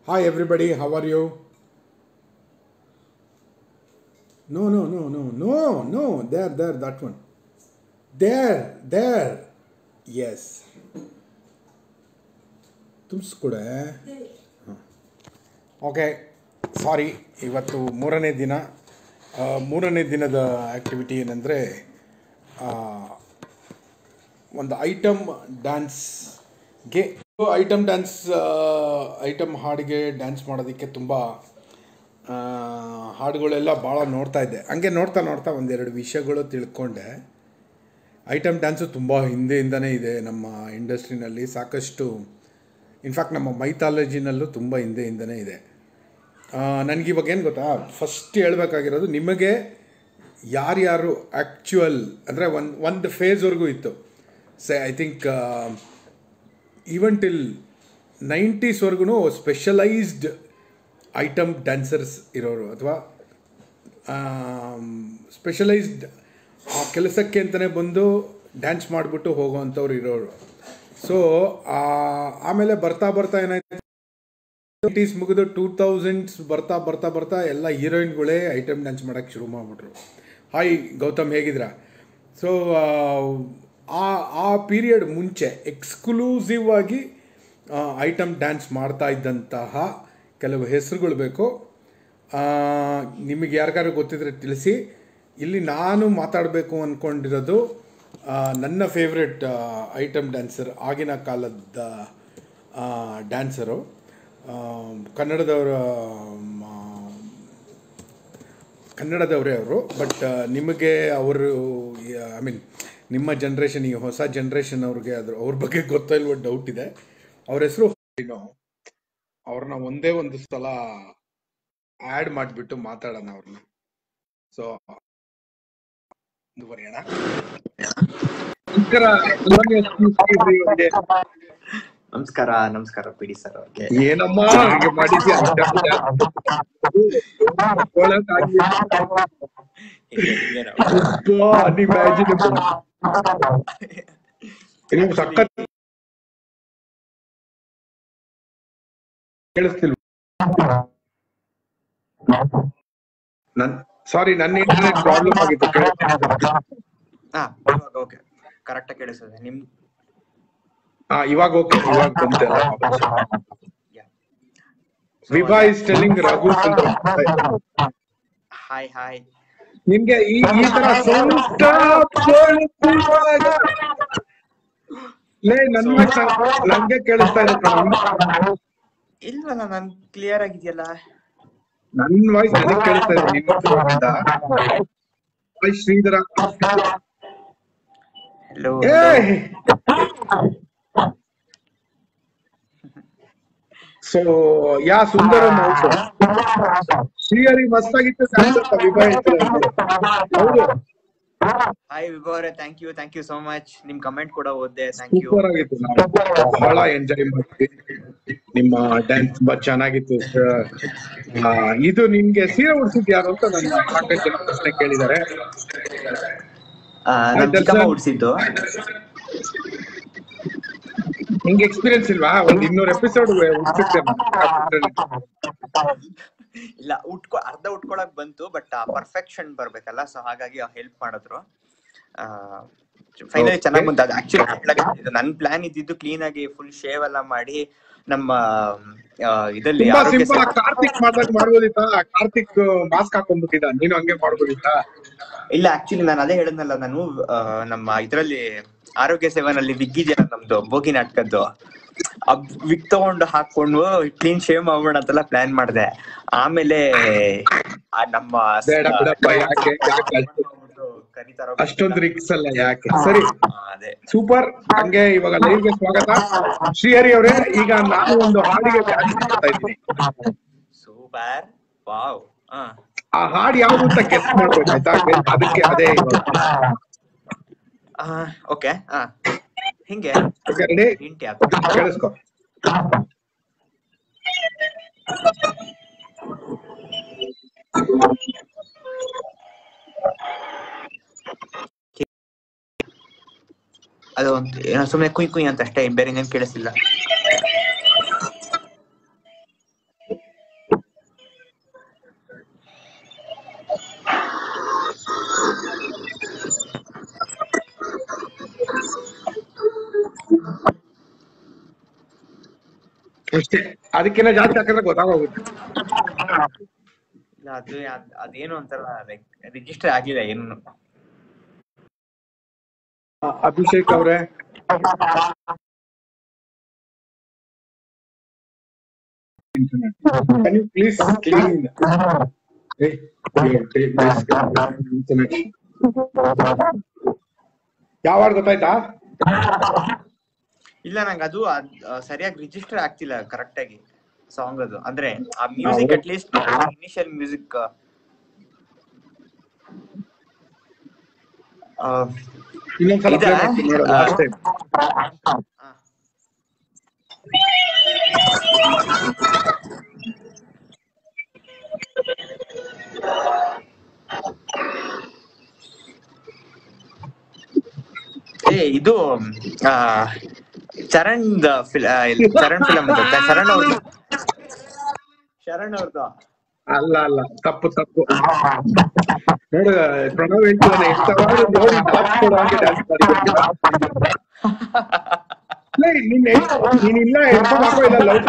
Hi everybody, how are you? No, no, no, no, no, no, there, there, that one. There, there. Yes. ತುಂಬಿಸ್ಕೊಡೆ okay sorry ಇವತ್ತು ಮೂರನೇ ದಿನ ಆ, ಮೂರನೇ ದಿನದ ಆ್ಯಕ್ಟಿವಿಟಿ ಏನಂದರೆ ಒಂದು ಐಟಮ್ ಡ್ಯಾನ್ಸ್ಗೆ ಐಟಮ್ ಡ್ಯಾನ್ಸ್ ಐಟಮ್ ಹಾಡಿಗೆ ಡ್ಯಾನ್ಸ್ ಮಾಡೋದಕ್ಕೆ ತುಂಬ ಆ, ಹಾಡುಗಳೆಲ್ಲ ಭಾಳ ನೋಡ್ತಾ ಇದ್ದೆ ಹಂಗೆ ನೋಡ್ತಾ ನೋಡ್ತಾ ಒಂದೆರಡು ವಿಷಯಗಳು ತಿಳ್ಕೊಂಡೆ ಐಟಮ್ ಡ್ಯಾನ್ಸು ತುಂಬ ಹಿಂದೆಯಿಂದನೇ ಇದೆ ನಮ್ಮ ಇಂಡಸ್ಟ್ರಿನಲ್ಲಿ ಸಾಕಷ್ಟು ಇನ್ಫ್ಯಾಕ್ಟ್ ನಮ್ಮ ಮೈಥಾಲಜಿನಲ್ಲೂ ತುಂಬ ಹಿಂದೆಯಿಂದನೇ ಇದೆ ನನಗಿವಾಗ ಏನು ಗೊತ್ತಾ ಫಸ್ಟ್ ಹೇಳಬೇಕಾಗಿರೋದು ನಿಮಗೆ ಯಾರ್ಯಾರು ಆ್ಯಕ್ಚುಯಲ್ ಅಂದರೆ ಒಂದು ಒಂದು ಫೇಸ್ವರೆಗೂ ಇತ್ತು say I think even till ನೈಂಟೀಸ್ವರೆಗೂ ಸ್ಪೆಷಲೈಸ್ಡ್ ಐಟಮ್ ಡ್ಯಾನ್ಸರ್ಸ್ ಇರೋರು ಅಥವಾ ಸ್ಪೆಷಲೈಸ್ಡ್ ಆ ಕೆಲಸಕ್ಕೆ ಅಂತಲೇ ಬಂದು ಡ್ಯಾನ್ಸ್ ಮಾಡಿಬಿಟ್ಟು ಹೋಗೋವಂಥವ್ರು ಇರೋರು ಸೊ ಆಮೇಲೆ ಬರ್ತಾ ಬರ್ತಾ ಏನಾಯ್ತು ನೈಂಟೀಸ್ ಮುಗಿದು ಟೂ ತೌಸಂಡ್ಸ್ ಬರ್ತಾ ಬರ್ತಾ ಬರ್ತಾ ಎಲ್ಲ ಹೀರೋಯಿನ್ಗಳೇ ಐಟಮ್ ಡ್ಯಾನ್ಸ್ ಮಾಡೋಕ್ಕೆ ಶುರು ಮಾಡಿಬಿಟ್ರು ಹಾಯ್ ಗೌತಮ್ ಹೇಗಿದ್ದೀರಾ ಸೊ ಆ ಆ ಪೀರಿಯಡ್ ಮುಂಚೆ ಎಕ್ಸ್ಕ್ಲೂಸಿವ್ ಆಗಿ ಐಟಮ್ ಡ್ಯಾನ್ಸ್ ಮಾಡ್ತಾ ಇದ್ದಂತಹ ಕೆಲವು ಹೆಸರುಗಳು ಬೇಕು ಆ, ನಿಮಗೆ ಯಾರಿಗಾರು ಗೊತ್ತಿದ್ರೆ ತಿಳಿಸಿ ಇಲ್ಲಿ ನಾನು ಮಾತಾಡಬೇಕು ಅಂದ್ಕೊಂಡಿರೋದು ಆ, ನನ್ನ ಫೇವ್ರೆಟ್ ಐಟಮ್ ಡ್ಯಾನ್ಸರ್ ಆಗಿನ ಕಾಲದ ಡ್ಯಾನ್ಸರು ಕನ್ನಡದವರ ಮ, ಕನ್ನಡದವರೇ ಅವರು ಬಟ್ ನಿಮಗೆ ಅವರು ಐ ಮೀನ್ ನಿಮ್ಮ ಜನ್ರೇಷನ್ ಈ ಹೊಸ ಜನ್ರೇಷನ್ ಅವ್ರಿಗೆ ಅದ್ರ ಅವ್ರ ಬಗ್ಗೆ ಗೊತ್ತೋ ಇಲ್ವೋ ಡೌಟ್ ಇದೆ ಅವ್ರ ಹೆಸರು ಏನೋ ಅವ್ರನ್ನ ಒಂದೇ ಒಂದು ಸಲ ಆ್ಯಡ್ ಮಾಡಿಬಿಟ್ಟು ಮಾತಾಡೋಣ ಅವ್ರನ್ನ ಸೊ ಮುಂದುವರಿಯೋಣ ನಮಸ್ಕಾರ ನಮಸ್ಕಾರ ನಮಸ್ಕಾರ ಪಿಡಿ ಸರ್ ಅವ್ರಿಗೆ ಏನಮ್ಮ ಹಂಗೆ ಮಾಡಿದ್ಯಾ ಅನ್ಇಮ್ಯಾಜಿನಬಲ್ ನೀವು ಸಖತ್ ಕೇಳಿಸ್ತಿಲ್ವ ನನ್ ಸಾರಿ ನನ್ನ ಇಂಟರ್ನೆಟ್ ಪ್ರಾಬ್ಲಮ್ ಆಗಿತ್ತು ಕೇಳಿಸ್ತಿಲ್ವಾ? ಹಾ ಇವಾಗ ಓಕೆ ಕರೆಕ್ಟ್ ಆಗಿ ಕೇಳಿಸ್ತದೆ ನಿಮ್ ಹಾ ಇವಾಗ ಓಕೆ ಇವಾಗ ಬಂತೆ ವಿಭಾ ಇಸ್ ಟೆಲಿಂಗ್ ರಘು ಅಂತ ಹಾಯ್ ಹಾಯ್ ನಿಮ್ಗೆ ಈ ಈ ತರ ಸೊಂಟ ಪೊಳಿಸುವಾಗ ಲೇ ನನ್ ನಂಗೆ ಕೇಳಿಸ್ತಾ ಇದೆ ಕಣೋ. ಇಲ್ವಲ್ಲ ನಾನ್ ಕ್ಲಿಯರ್ ಆಗಿದೆಯಲ್ಲ ನನ್ ವಾಯ್ಸ್ ನನಗೆ ಕೇಳಿಸ್ತಾ ಇದೆ ನಿನ್ನ ಫೋನಿಂದ ಹಾಯ್ ಶ್ರೀಧರ ಹಲೋ ಏ so yeah Sundaram also Srihari ಮಸ್ತಾಗಿತ್ತು ಕಾನ್ಸೆಪ್ಟ್ ವಿಭಾ ಹೇಳ್ತಿದ್ದಾರೆ ಹೌದು ಹಾಯ್ ವಿಭವ್ ಅವರೇ thank you thank you so much ನಿಮ್ ಕಮೆಂಟ್ ಕೂಡ ಓದ್ದೆ ಥ್ಯಾಂಕ್ ಯು ಸೂಪರ್ ಆಗಿತ್ತು ನಾವು ಬಹಳ ಎಂಜಾಯ್ ಮಾಡಿದ್ವಿ ನಿಮ್ಮ ಡ್ಯಾನ್ಸ್ ತುಂಬಾ ಚೆನ್ನಾಗಿತ್ತು ಆ, ಇದು ನಿಮ್ಗೆ ಸೀರೆ ಉಡ್ಸಿದ್ ಯಾರು ಅಂತ ನನ್ನ ಸಾಕಷ್ಟು ಜನ ಪ್ರಶ್ನೆ ಕೇಳಿದ್ದಾರೆ ನಮ್ ಆಯ್ತು ಚಿಕ್ಕಮ್ಮ sir. ಉಡ್ಸಿದ್ದು ನಿಮ್ಗೆ ಎಕ್ಸ್ಪೀರಿಯನ್ಸ್ ಇಲ್ವಾ ಒಂದ್ ಇನ್ನೂರು ಎಪಿಸೋಡ್ ಉಡ್ಸಿರ್ತೇನೆ ಇಲ್ಲ ಉಟ್ಕೊ ಅರ್ಧ ಉಟ್ಕೊಳಕ್ ಬಂತು ಬಟ್ ಪರ್ಫೆಕ್ಷನ್ ಬರ್ಬೇಕಲ್ಲ ಸೊ ಹಾಗಾಗಿ ಹೆಲ್ಪ್ ಮಾಡಿದ್ರು ಫೈನಲಿ Okay. ಚೆನ್ನಾಗಿ ಬಂತು ಅದು ಆಕ್ಚುಲಿ ನನ್ ಪ್ಲಾನ್ ಇದ್ದಿದ್ದು ಕ್ಲೀನ್ ಆಗಿ ಫುಲ್ ಶೇವ್ ಎಲ್ಲ ಮಾಡಿ ನಮ್ಮ ಆ, ಇದಲ್ಲಿ ತುಂಬಾ ಆರೋಗ್ಯ ಸಿಂಪಲ್ ಸೇವಾ- ಕಾರ್ತಿಕ್ ಮಾಡ್ದಾಗ ಮಾಡ್ಬೋದಿತ್ತಾ ಕಾರ್ತಿಕ್ ಮಾಸ್ಕ್ ಹಾಕೊಂಡ್ಬಿಟ್ಟಿದ್ದ ನೀನು ಹಂಗೆ ಮಾಡ್ಬೋದಿತ್ತಾ ಇಲ್ಲ ಆಕ್ಚುಲಿ ನಾನು ಅದೇ ಹೇಳಿದ್ನಲ್ಲ ನಾನು ಆ, ನಮ್ಮ ಇದ್ರಲ್ಲಿ ಆರೋಗ್ಯ ಸೇವನಲ್ಲಿ ವಿಗ್ ಇದೆಯಲ್ಲ ನಮ್ದು ಬೋಗಿ ನಾಟಕದ್ದು ಆ ವಿಗ್ ತಗೊಂಡು ಹಾಕೊಂಡು ಕ್ಲೀನ್ ಶೇವ್ ಮಾಡೋಣ ಅಂತೆಲ್ಲ ಪ್ಲಾನ್ ಮಾಡಿದೆ ಆಮೇಲೆ ಆ ನಮ್ಮ ಬೇಡ ಬಿಡಪ್ಪ ಯಾಕೆ ಯಾಕೆ ಅಷ್ಟು- ಕರೀತಾರೋ ಅಷ್ಟೊಂದು ರಿಕ್ಸ್ ಅಲ್ಲ ಯಾಕೆ ಸರಿ ಹಾ, ಅದೇ ಸೂಪರ್ ಹಂಗೆ ಇವಾಗ ಲೈವ್ಗೆ ಸ್ವಾಗತ ಶ್ರೀಹರಿ ಅವರೇ ಈಗ ನಾನು ಒಂದು ಹಾಡಿಗೆ ಡ್ಯಾನ್ಸ್ ಮಾಡ್ತಾ ಇದ್ದೀನಿ ಸೂಪರ್ ವಾವ್ ಹಾ ಆ ಹಾಡು ಯಾವ್ದು ಅಂತ ಗೆಸ್ ಮಾಡ್ಬೇಕು ಆಯ್ತಾ ಅದಕ್ಕೆ ಅದೇ ಓಕೆ ಹಾ ಹಿಂಗೆ ರೆಡಿ ಹಿಂಟ್ ಯಾಕೋ ಕೇಳಿಸ್ಕೊ ಅದು ಒಂದು ಏನೋ ಸುಮ್ಮನೆ ಕುಯ್ ಕುಯ್ ಅಂತ ಅಷ್ಟೇ ಬೇರೆ ಇನ್ನೇನ್ ಕೇಳಿಸಿಲ್ಲ ಅಷ್ಟೇ ಅದಕ್ಕಿಂತ ಜಾಸ್ತಿ ಹಾಕಿದ್ರೆ ಗೊತ್ತಾಗೋಗುತ್ತೆ ಇಲ್ಲ ಅದು ಅದ್- ಅದೇನು ಒಂಥರ ಲೈಕ್ ರಿಜಿಸ್ಟರ್ ಆಗಿಲ್ಲ ಏನು ಆ, ಅಭಿಷೇಕ್ ಅವ್ರೆ Can you please clean hey, your tape, this internet. ಯಾವ ಹಾಡ್ ಗೊತ್ತಾಯ್ತಾ ಇಲ್ಲ ನಂಗೆ ಅದು ಅದ್- ಆ, ಸರಿಯಾಗಿ ರಿಜಿಸ್ಟರ್ ಆಗ್ತಿಲ್ಲ ಕರೆಕ್ಟ್ ಆಗಿ ಸಾಂಗ್ ಅದು ಅಂದ್ರೆ ಆ music at least initial music ಇನ್ನೊಂದ್ಸಲ ಇದಾ? play ಮಾಡ್ತೀನಿ ನೋಡು, last time. ಏ ಇದು ಆ, ಚರಣ್ ಫಿಲ್ ಚರಣ್ ಫಿಲಮ್ ಶರಣ್ ಅವ್ರದ್ದು ಶರಣ್ ಅವ್ರದ್ದು ಅಲ್ಲ ಅಲ್ಲ ತಪ್ಪು ತಪ್ಪು ನೋಡು ಪ್ರಣವ್ ಹೇಳ್ತಾನೆ ಎಂತವಾದ್ರು ನೋಡಿ dance ಕೊಡು ಹಾಗೆ dance ಮಾಡಿ ಲೇ, ನೀನ್ ಹೆಡ್- ನೀನ್ ಇಲ್ಲ ಹೆಡ್ಫೋನ್ ಹಾಕೋ ಇಲ್ಲ ಲೌಡ್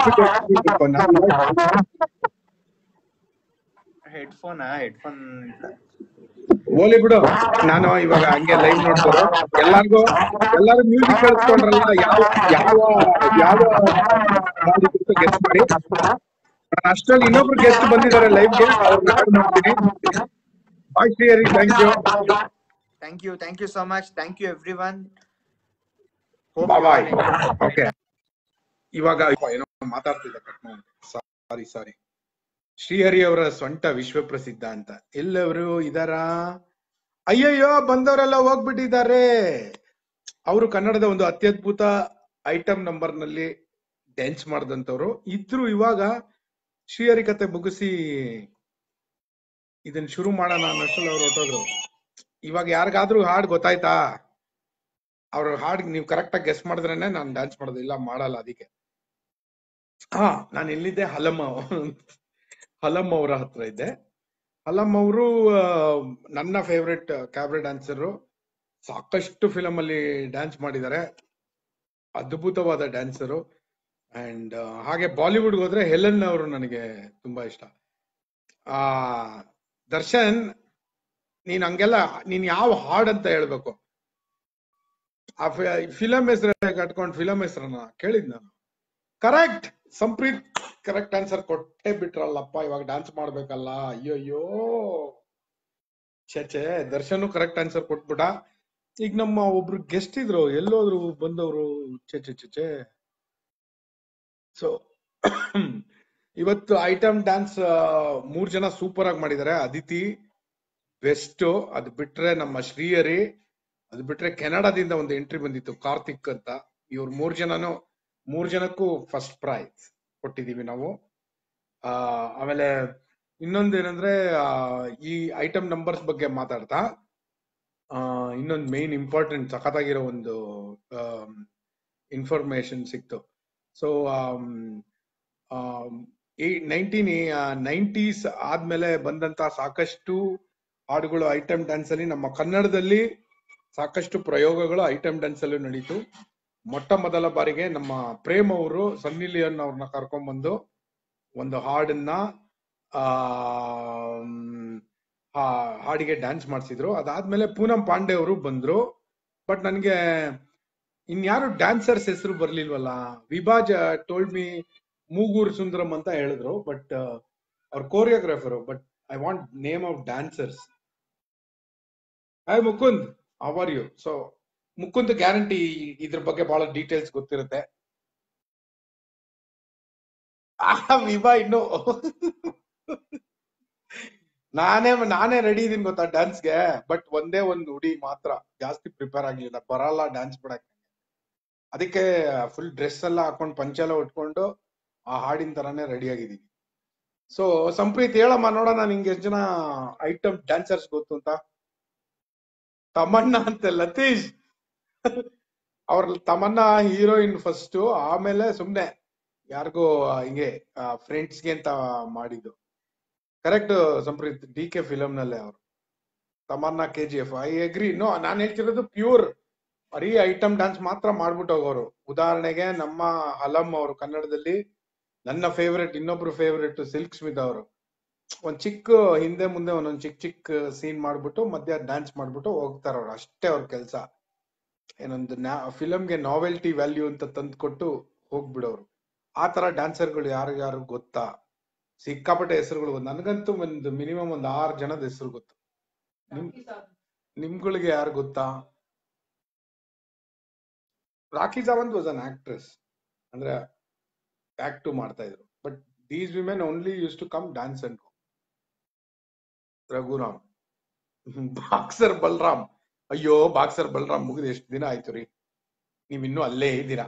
ಹೆಡ್ಫೋನ್ ಹೆಡ್ಫೋನ್ ಓಲಿ ಬಿಡು ನಾನು ಇವಾಗ ಹಂಗೆ ಲೈವ್ ನೋಡ್ಬೋದು ಎಲ್ಲಾರ್ಗು ಎಲ್ಲಾರು ಮ್ಯೂಸಿಕ್ ಕೇಳಿಸ್ಕೊಂಡ್ರಲ್ಲ ಯಾವ ಯಾವ ಯಾವ ಗೆಸ್ಟ್ ಮಾಡಿ ನಾನು ಅಷ್ಟ್ರಲ್ಲಿ ಇನ್ನೊಬ್ರು ಗೆಸ್ಟ್ ಬಂದಿದ್ದಾರೆ ಲೈವ್ಗೆ ಅವ್ರನ್ನ ಆಡ್ ಮಾಡ್ತೀನಿ bye Srihari thank you thank you thank you so much thank you everyone bye bye okay ಇವಾಗ ಏನೋ ಮಾತಾಡ್ತಿದ್ದೆ ಕಟ್ ಮಾಡಿ ಸಾರಿ ಸಾರಿ ಶ್ರೀಹರಿ ಅವರ ಸೊಂಟ ವಿಶ್ವಪ್ರಸಿದ್ಧ ಅಂತ ಎಲ್ಲವರು ಇದಾರ ಅಯ್ಯಯ್ಯೋ ಬಂದವರೆಲ್ಲ ಹೋಗ್ಬಿಟ್ಟಿದ್ದಾರೆ ಅವರು ಕನ್ನಡದ ಒಂದು ಅತ್ಯದ್ಭುತ ಐಟಮ್ ನಂಬರ್ ನಲ್ಲಿ ಡ್ಯಾನ್ಸ್ ಮಾಡಿದಂತವ್ರು ಇದ್ರು ಇವಾಗ ಶ್ರೀಹರಿ ಕತೆ ಮುಗಿಸಿ ಇದನ್ನ ಶುರು ಮಾಡೋಣ ಅನ್ನೋಷ್ಟ್ರಲ್ಲಿ ಅವ್ರು ಹೊರಟೋದ್ರು ಇವಾಗ ಯಾರಿಗಾದ್ರೂ ಹಾಡ್ ಗೊತ್ತಾಯ್ತಾ ಅವ್ರ ಹಾಡ್ ನೀವು ಕರೆಕ್ಟ್ ಆಗಿ ಗೆಸ್ ಮಾಡಿದ್ರೇನೆ ನಾನು ಡ್ಯಾನ್ಸ್ ಮಾಡೋದು ಇಲ್ಲ ಮಾಡಲ್ಲ ಅದಕ್ಕೆ ಹಾ ನಾನು ಎಲ್ಲಿದ್ದೆ ಹಲಂ ಹಲಂ ಅವರ ಹತ್ರ ಇದ್ದೆ ಹಲಂ ಅವರು ನನ್ನ ಫೇವ್ರೆಟ್ ಕ್ಯಾಬ್ರೆ ಡ್ಯಾನ್ಸರು ಸಾಕಷ್ಟು ಫಿಲಮ್ ಅಲ್ಲಿ ಡ್ಯಾನ್ಸ್ ಮಾಡಿದ್ದಾರೆ ಅದ್ಭುತವಾದ ಡ್ಯಾನ್ಸರು ಅಂಡ್ ಹಾಗೆ ಬಾಲಿವುಡ್ ಹೋದ್ರೆ ಹೆಲನ್ ಅವರು ನನಗೆ ತುಂಬಾ ಇಷ್ಟ ಆ ದರ್ಶನ್ ನೀನ್ ಹಂಗೆಲ್ಲ ನೀನ್ ಯಾವ ಹಾಡ್ ಅಂತ ಹೇಳ್ಬೇಕು ಆ ಫಿಲಂ ಹೆಸರು ಕಟ್ಕೊಂಡು ಫಿಲಂ ಹೆಸರನ್ನ ಕೇಳಿದ್ ನಾನು ಕರೆಕ್ಟ್ ಸಂಪ್ರೀತ್ ಕರೆಕ್ಟ್ ಆನ್ಸರ್ ಕೊಟ್ಟೆ ಬಿಟ್ರಲ್ಲಪ್ಪ ಇವಾಗ ಡ್ಯಾನ್ಸ್ ಮಾಡ್ಬೇಕಲ್ಲ ಅಯ್ಯೋಯ್ಯೋ ಛೇ ಛೇ ದರ್ಶನ್ ಕರೆಕ್ಟ್ ಆನ್ಸರ್ ಕೊಟ್ಬಿಟ್ಟ ಈಗ ನಮ್ಮ ಒಬ್ರು ಗೆಸ್ಟ್ ಇದ್ರು ಎಲ್ಲೋದ್ರು ಬಂದವರು ಛೇ ಛೇ ಛೇ ಛೇ ಸೊ ಇವತ್ತು ಐಟಮ್ ಡ್ಯಾನ್ಸ್ ಮೂರ್ ಜನ ಸೂಪರ್ ಆಗಿ ಮಾಡಿದ್ದಾರೆ ಅದಿತಿ ಬೆಸ್ಟ್ ಅದು ಬಿಟ್ರೆ ನಮ್ಮ ಶ್ರೀಹರಿ ಅದು ಬಿಟ್ರೆ ಕೆನಡಾದಿಂದ ಒಂದು ಎಂಟ್ರಿ ಬಂದಿತ್ತು ಕಾರ್ತಿಕ್ ಅಂತ ಇವ್ರ ಮೂರ್ ಜನನು ಮೂರ್ ಜನಕ್ಕೂ ಫಸ್ಟ್ ಪ್ರೈಸ್ ಕೊಟ್ಟಿದೀವಿ ನಾವು ಆ ಆಮೇಲೆ ಇನ್ನೊಂದೇನಂದ್ರೆ ಆ, ಈ ಐಟಮ್ ನಂಬರ್ಸ್ ಬಗ್ಗೆ ಮಾತಾಡ್ತಾ ಆ, ಇನ್ನೊಂದು ಮೇನ್ ಇಂಪಾರ್ಟೆಂಟ್ ಸಖತ್ತಾಗಿರೋ ಒಂದು ಇನ್ಫಾರ್ಮೇಶನ್ ಸಿಕ್ತು ಸೊ ನೈನ್ಟೀನ್ ನೈಂಟೀಸ್ ಆದ್ಮೇಲೆ ಬಂದಂತ ಸಾಕಷ್ಟು ಹಾಡುಗಳು ಐಟಮ್ ಡ್ಯಾನ್ಸ್ ಅಲ್ಲಿ ನಮ್ಮ ಕನ್ನಡದಲ್ಲಿ ಸಾಕಷ್ಟು ಪ್ರಯೋಗಗಳು ಐಟಮ್ ಡ್ಯಾನ್ಸ್ ಅಲ್ಲೂ ನಡೀತು ಮೊಟ್ಟ ಮೊದಲ ಬಾರಿಗೆ ನಮ್ಮ ಪ್ರೇಮ್ ಅವರು ಸನ್ನಿ ಲಿಯೋನ್ ಅವ್ರನ್ನ ಕರ್ಕೊಂಡ್ಬಂದು ಒಂದು ಹಾಡನ್ನ ಆ ಮ್, ಆ ಹಾಡಿಗೆ ಡ್ಯಾನ್ಸ್ ಮಾಡಿಸಿದ್ರು ಅದಾದ್ಮೇಲೆ ಪೂನಂ ಪಾಂಡೆ ಅವರು ಬಂದ್ರು ಬಟ್ ನನ್ಗೆ ಇನ್ಯಾರು ಡ್ಯಾನ್ಸರ್ಸ್ ಹೆಸರು ಬರ್ಲಿಲ್ವಲ್ಲ ವಿಭಾಜ್ ಟೋಲ್ಡ್ ಮಿ ಮೂಗೂರ್ ಸುಂದರಂ ಅಂತ ಹೇಳಿದ್ರು ಬಟ್ ಅವ್ರ choreographer but I want name of dancers I Mukund ಅವರ್ ಯು ಸೊ ಮುಕುಂದ್ ಗ್ಯಾರಂಟಿ ಇದ್ರ ಬಗ್ಗೆ ಬಹಳ ಡೀಟೇಲ್ಸ್ ಗೊತ್ತಿರುತ್ತೆ ಆ, ವಿಭಾ ಇನ್ನು ನಾನೇ ನಾನೇ ರೆಡಿ ಇದೀನಿ ಗೊತ್ತಾ ಡ್ಯಾನ್ಸ್ಗೆ ಬಟ್ ಒಂದೇ ಒಂದು ಹುಡಿ ಮಾತ್ರ ಜಾಸ್ತಿ ಪ್ರಿಪೇರ್ ಆಗ್ಲಿಲ್ಲ ಬರಲ್ಲ ಡ್ಯಾನ್ಸ್ ಬಿಡಕ್ಕೆ ಅದಕ್ಕೆ ಫುಲ್ ಡ್ರೆಸ್ ಎಲ್ಲ ಹಾಕೊಂಡು ಪಂಚೆಲ್ಲ ಉಟ್ಕೊಂಡು ಆ ಹಾಡಿನ ತರಾನೇ ರೆಡಿ ಆಗಿದೀನಿ ಸೊ ಸಂಪ್ರೀತ್ ಹೇಳಮ್ಮ ನೋಡೋಣ ನಿಂಗೆ ಎಷ್ಟು ಜನ ಐಟಮ್ ಡ್ಯಾನ್ಸರ್ಸ್ ಗೊತ್ತು ಅಂತ ತಮನ್ನ ಅಂತೆ ಲತೀಶ್ ಅವ್ರ ತಮನ್ನ ಹೀರೋಯಿನ್ ಫಸ್ಟ್ ಆಮೇಲೆ ಸುಮ್ನೆ ಯಾರಿಗೋ ಹಿಂಗೆ ಫ್ರೆಂಡ್ಸ್ಗೆ ಅಂತ ಮಾಡಿದ್ದು correct Sampreeth D K film ನಲ್ಲೇ ಅವರು Tamanna K G F I agree no ನಾನ್ ಹೇಳ್ತಿರೋದು ಪ್ಯೂರ್ ಬರೀ ಐಟಮ್ ಡ್ಯಾನ್ಸ್ ಮಾತ್ರ ಮಾಡ್ಬಿಟ್ಟು ಹೋಗೋರು ಉದಾಹರಣೆಗೆ ನಮ್ಮ ಹಲಂ ಅವರು ಕನ್ನಡದಲ್ಲಿ ನನ್ನ ಫೇವ್ರೆಟ್ ಇನ್ನೊಬ್ರು ಫೇವ್ರೆಟ್ ಸಿಲ್ಕ್ ಸ್ಮಿತ್ ಅವರು ಒಂದ್ ಚಿಕ್ಕ ಹಿಂದೆ ಮುಂದೆ ಒಂದೊಂದ್ ಚಿಕ್ಕ ಚಿಕ್ಕ ಸೀನ್ ಮಾಡ್ಬಿಟ್ಟು ಮಧ್ಯ ಡ್ಯಾನ್ಸ್ ಮಾಡ್ಬಿಟ್ಟು ಹೋಗ್ತಾರ ಅವ್ರು ಅಷ್ಟೇ ಅವ್ರ ಕೆಲಸ ಏನೊಂದು ಫಿಲಮ್ಗೆ ನಾವೆಲ್ಟಿ ವ್ಯಾಲ್ಯೂ ಅಂತ ತಂದ್ಕೊಟ್ಟು ಹೋಗ್ಬಿಡೋರು ಆ ತರ ಡ್ಯಾನ್ಸರ್ಗಳು ಯಾರು ಯಾರು ಗೊತ್ತಾ ಸಿಕ್ಕಾಪಟ್ಟೆ ಹೆಸರುಗಳು ಗೊತ್ತು ನನಗಂತೂ ಒಂದು ಮಿನಿಮಮ್ ಒಂದು ಆರು ಜನದ ಹೆಸರು ಗೊತ್ತು ನಿಮ್ ನಿಮ್ಗಳಿಗೆ ಯಾರು ಗೊತ್ತಾ Rakhi Sawant was an actress ಅಂದ್ರೆ ಆಕ್ಟ್ ಮಾಡ್ತಾ ಇದ್ರು but these women only use to come dance and Raghuram boxer Balaram ಅಯ್ಯೋ ಬಾಕ್ಸರ್ ಬಲರಾಮ್ ಮುಗಿದು ಎಷ್ಟು ದಿನ ಆಯ್ತು ರೀ ನೀವ್ ಇನ್ನೂ ಅಲ್ಲೇ ಇದ್ದೀರಾ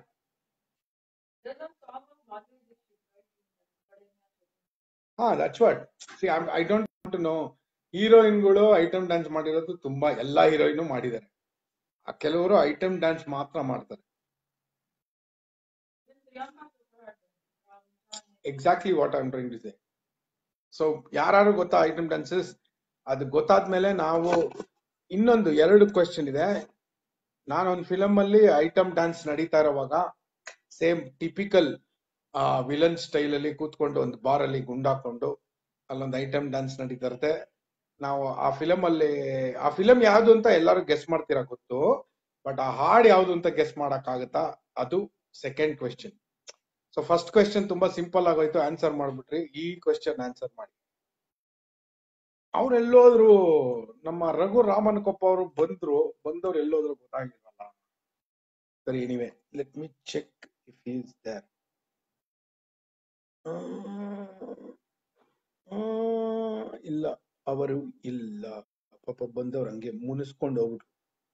ಹಾ that's what see I don't want no ಹೀರೋಯಿನ್ಗಳು ಐಟಮ್ ಡ್ಯಾನ್ಸ್ ಮಾಡಿರೋದು ತುಂಬಾ ಎಲ್ಲಾ ಹೀರೋಯಿನ್ ಮಾಡಿದ್ದಾರೆ ಆ ಕೆಲವರು ಐಟಮ್ ಡ್ಯಾನ್ಸ್ ಮಾತ್ರ ಮಾಡ್ತಾರೆ exactly what I'm trying to say so ಯಾರು ಗೊತ್ತಾ ಐಟಮ್ ಡ್ಯಾನ್ಸಸ್ ಅದು ಗೊತ್ತಾದ್ಮೇಲೆ ನಾವು ಇನ್ನೊಂದು ಎರಡು ಕ್ವೆಶನ್ ಇದೆ ನಾನು ಒಂದು ಫಿಲಮ್ ಅಲ್ಲಿ ಐಟಮ್ ಡ್ಯಾನ್ಸ್ ನಡೀತಾ ಇರೋವಾಗ ಸೇಮ್ ಟಿಪಿಕಲ್ ವಿಲನ್ ಸ್ಟೈಲ್ ಅಲ್ಲಿ ಕೂತ್ಕೊಂಡು ಒಂದು ಬಾರ್ ಅಲ್ಲಿ ಗುಂಡಾಕೊಂಡು ಅಲ್ಲೊಂದು ಐಟಮ್ ಡ್ಯಾನ್ಸ್ ನಡೀತಾ ಇರುತ್ತೆ ನಾವು ಆ ಫಿಲಮ್ ಅಲ್ಲಿ ಆ ಫಿಲಮ್ ಯಾವ್ದು ಅಂತ ಎಲ್ಲರೂ ಗೆಸ್ ಮಾಡ್ತೀರಾ ಗೊತ್ತು ಬಟ್ ಆ ಹಾಡ್ ಯಾವ್ದು ಅಂತ ಗೆಸ್ ಮಾಡಕ್ ಆಗುತ್ತಾ ಅದು second question so first question ತುಂಬಾ ಸಿಂಪಲ್ ಆಗೋಯ್ತು ಆನ್ಸರ್ ಮಾಡ್ಬಿಟ್ರಿ ಈ ಕ್ವೆಶನ್ ಆನ್ಸರ್ ಮಾಡಿ ಅವ್ರು ಎಲ್ಲೋದ್ರು ನಮ್ಮ ರಘು ರಾಮನ್ ಕೊಪ್ಪ ಅವರು ಬಂದ್ರು ಬಂದವ್ರು ಎಲ್ಲೋದ್ರು ಗೊತ್ತಾಗಿಲ್ವಲ್ಲ ಸರಿ anyway let me check if is there ಇಲ್ಲ ಅವರು ಇಲ್ಲ ಪಾಪ ಬಂದವ್ರು ಹಂಗೆ ಮುನಿಸ್ಕೊಂಡು ಹೋಗ್ಬಿಟ್ರು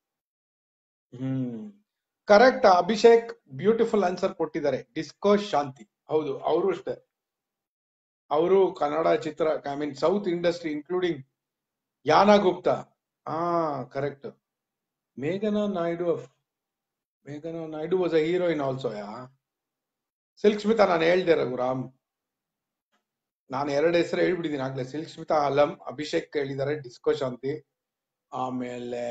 ಹ್ಮ್ ಕರೆಕ್ಟ್ ಅಭಿಷೇಕ್ ಬ್ಯೂಟಿಫುಲ್ ಆನ್ಸರ್ ಕೊಟ್ಟಿದ್ದಾರೆ ಡಿಸ್ಕೋ ಶಾಂತಿ ಹೌದು ಅವರು ಅಷ್ಟೇ ಅವರು ಕನ್ನಡ ಚಿತ್ರ I mean south industry including Yana Gupta ಹಾ ಕರೆಕ್ಟ್ ಮೇಘನಾ ನಾಯ್ಡು ಮೇಘನಾ Naidu was a heroine also yeah silk Smita ನಾನು ಹೇಳ್ದೆ ರಘುರಾಮ್ ನಾನು ಎರಡು ಹೆಸರು ಹೇಳ್ಬಿಟ್ಟಿದ್ದೀನಿ ಆಗ್ಲೇ ಸಿಲ್ಕ್ ಸ್ಮಿತಾ ಅಲಂ ಅಭಿಷೇಕ್ ಹೇಳಿದ್ದಾರೆ ಡಿಸ್ಕೋ ಶಾಂತಿ ಆಮೇಲೆ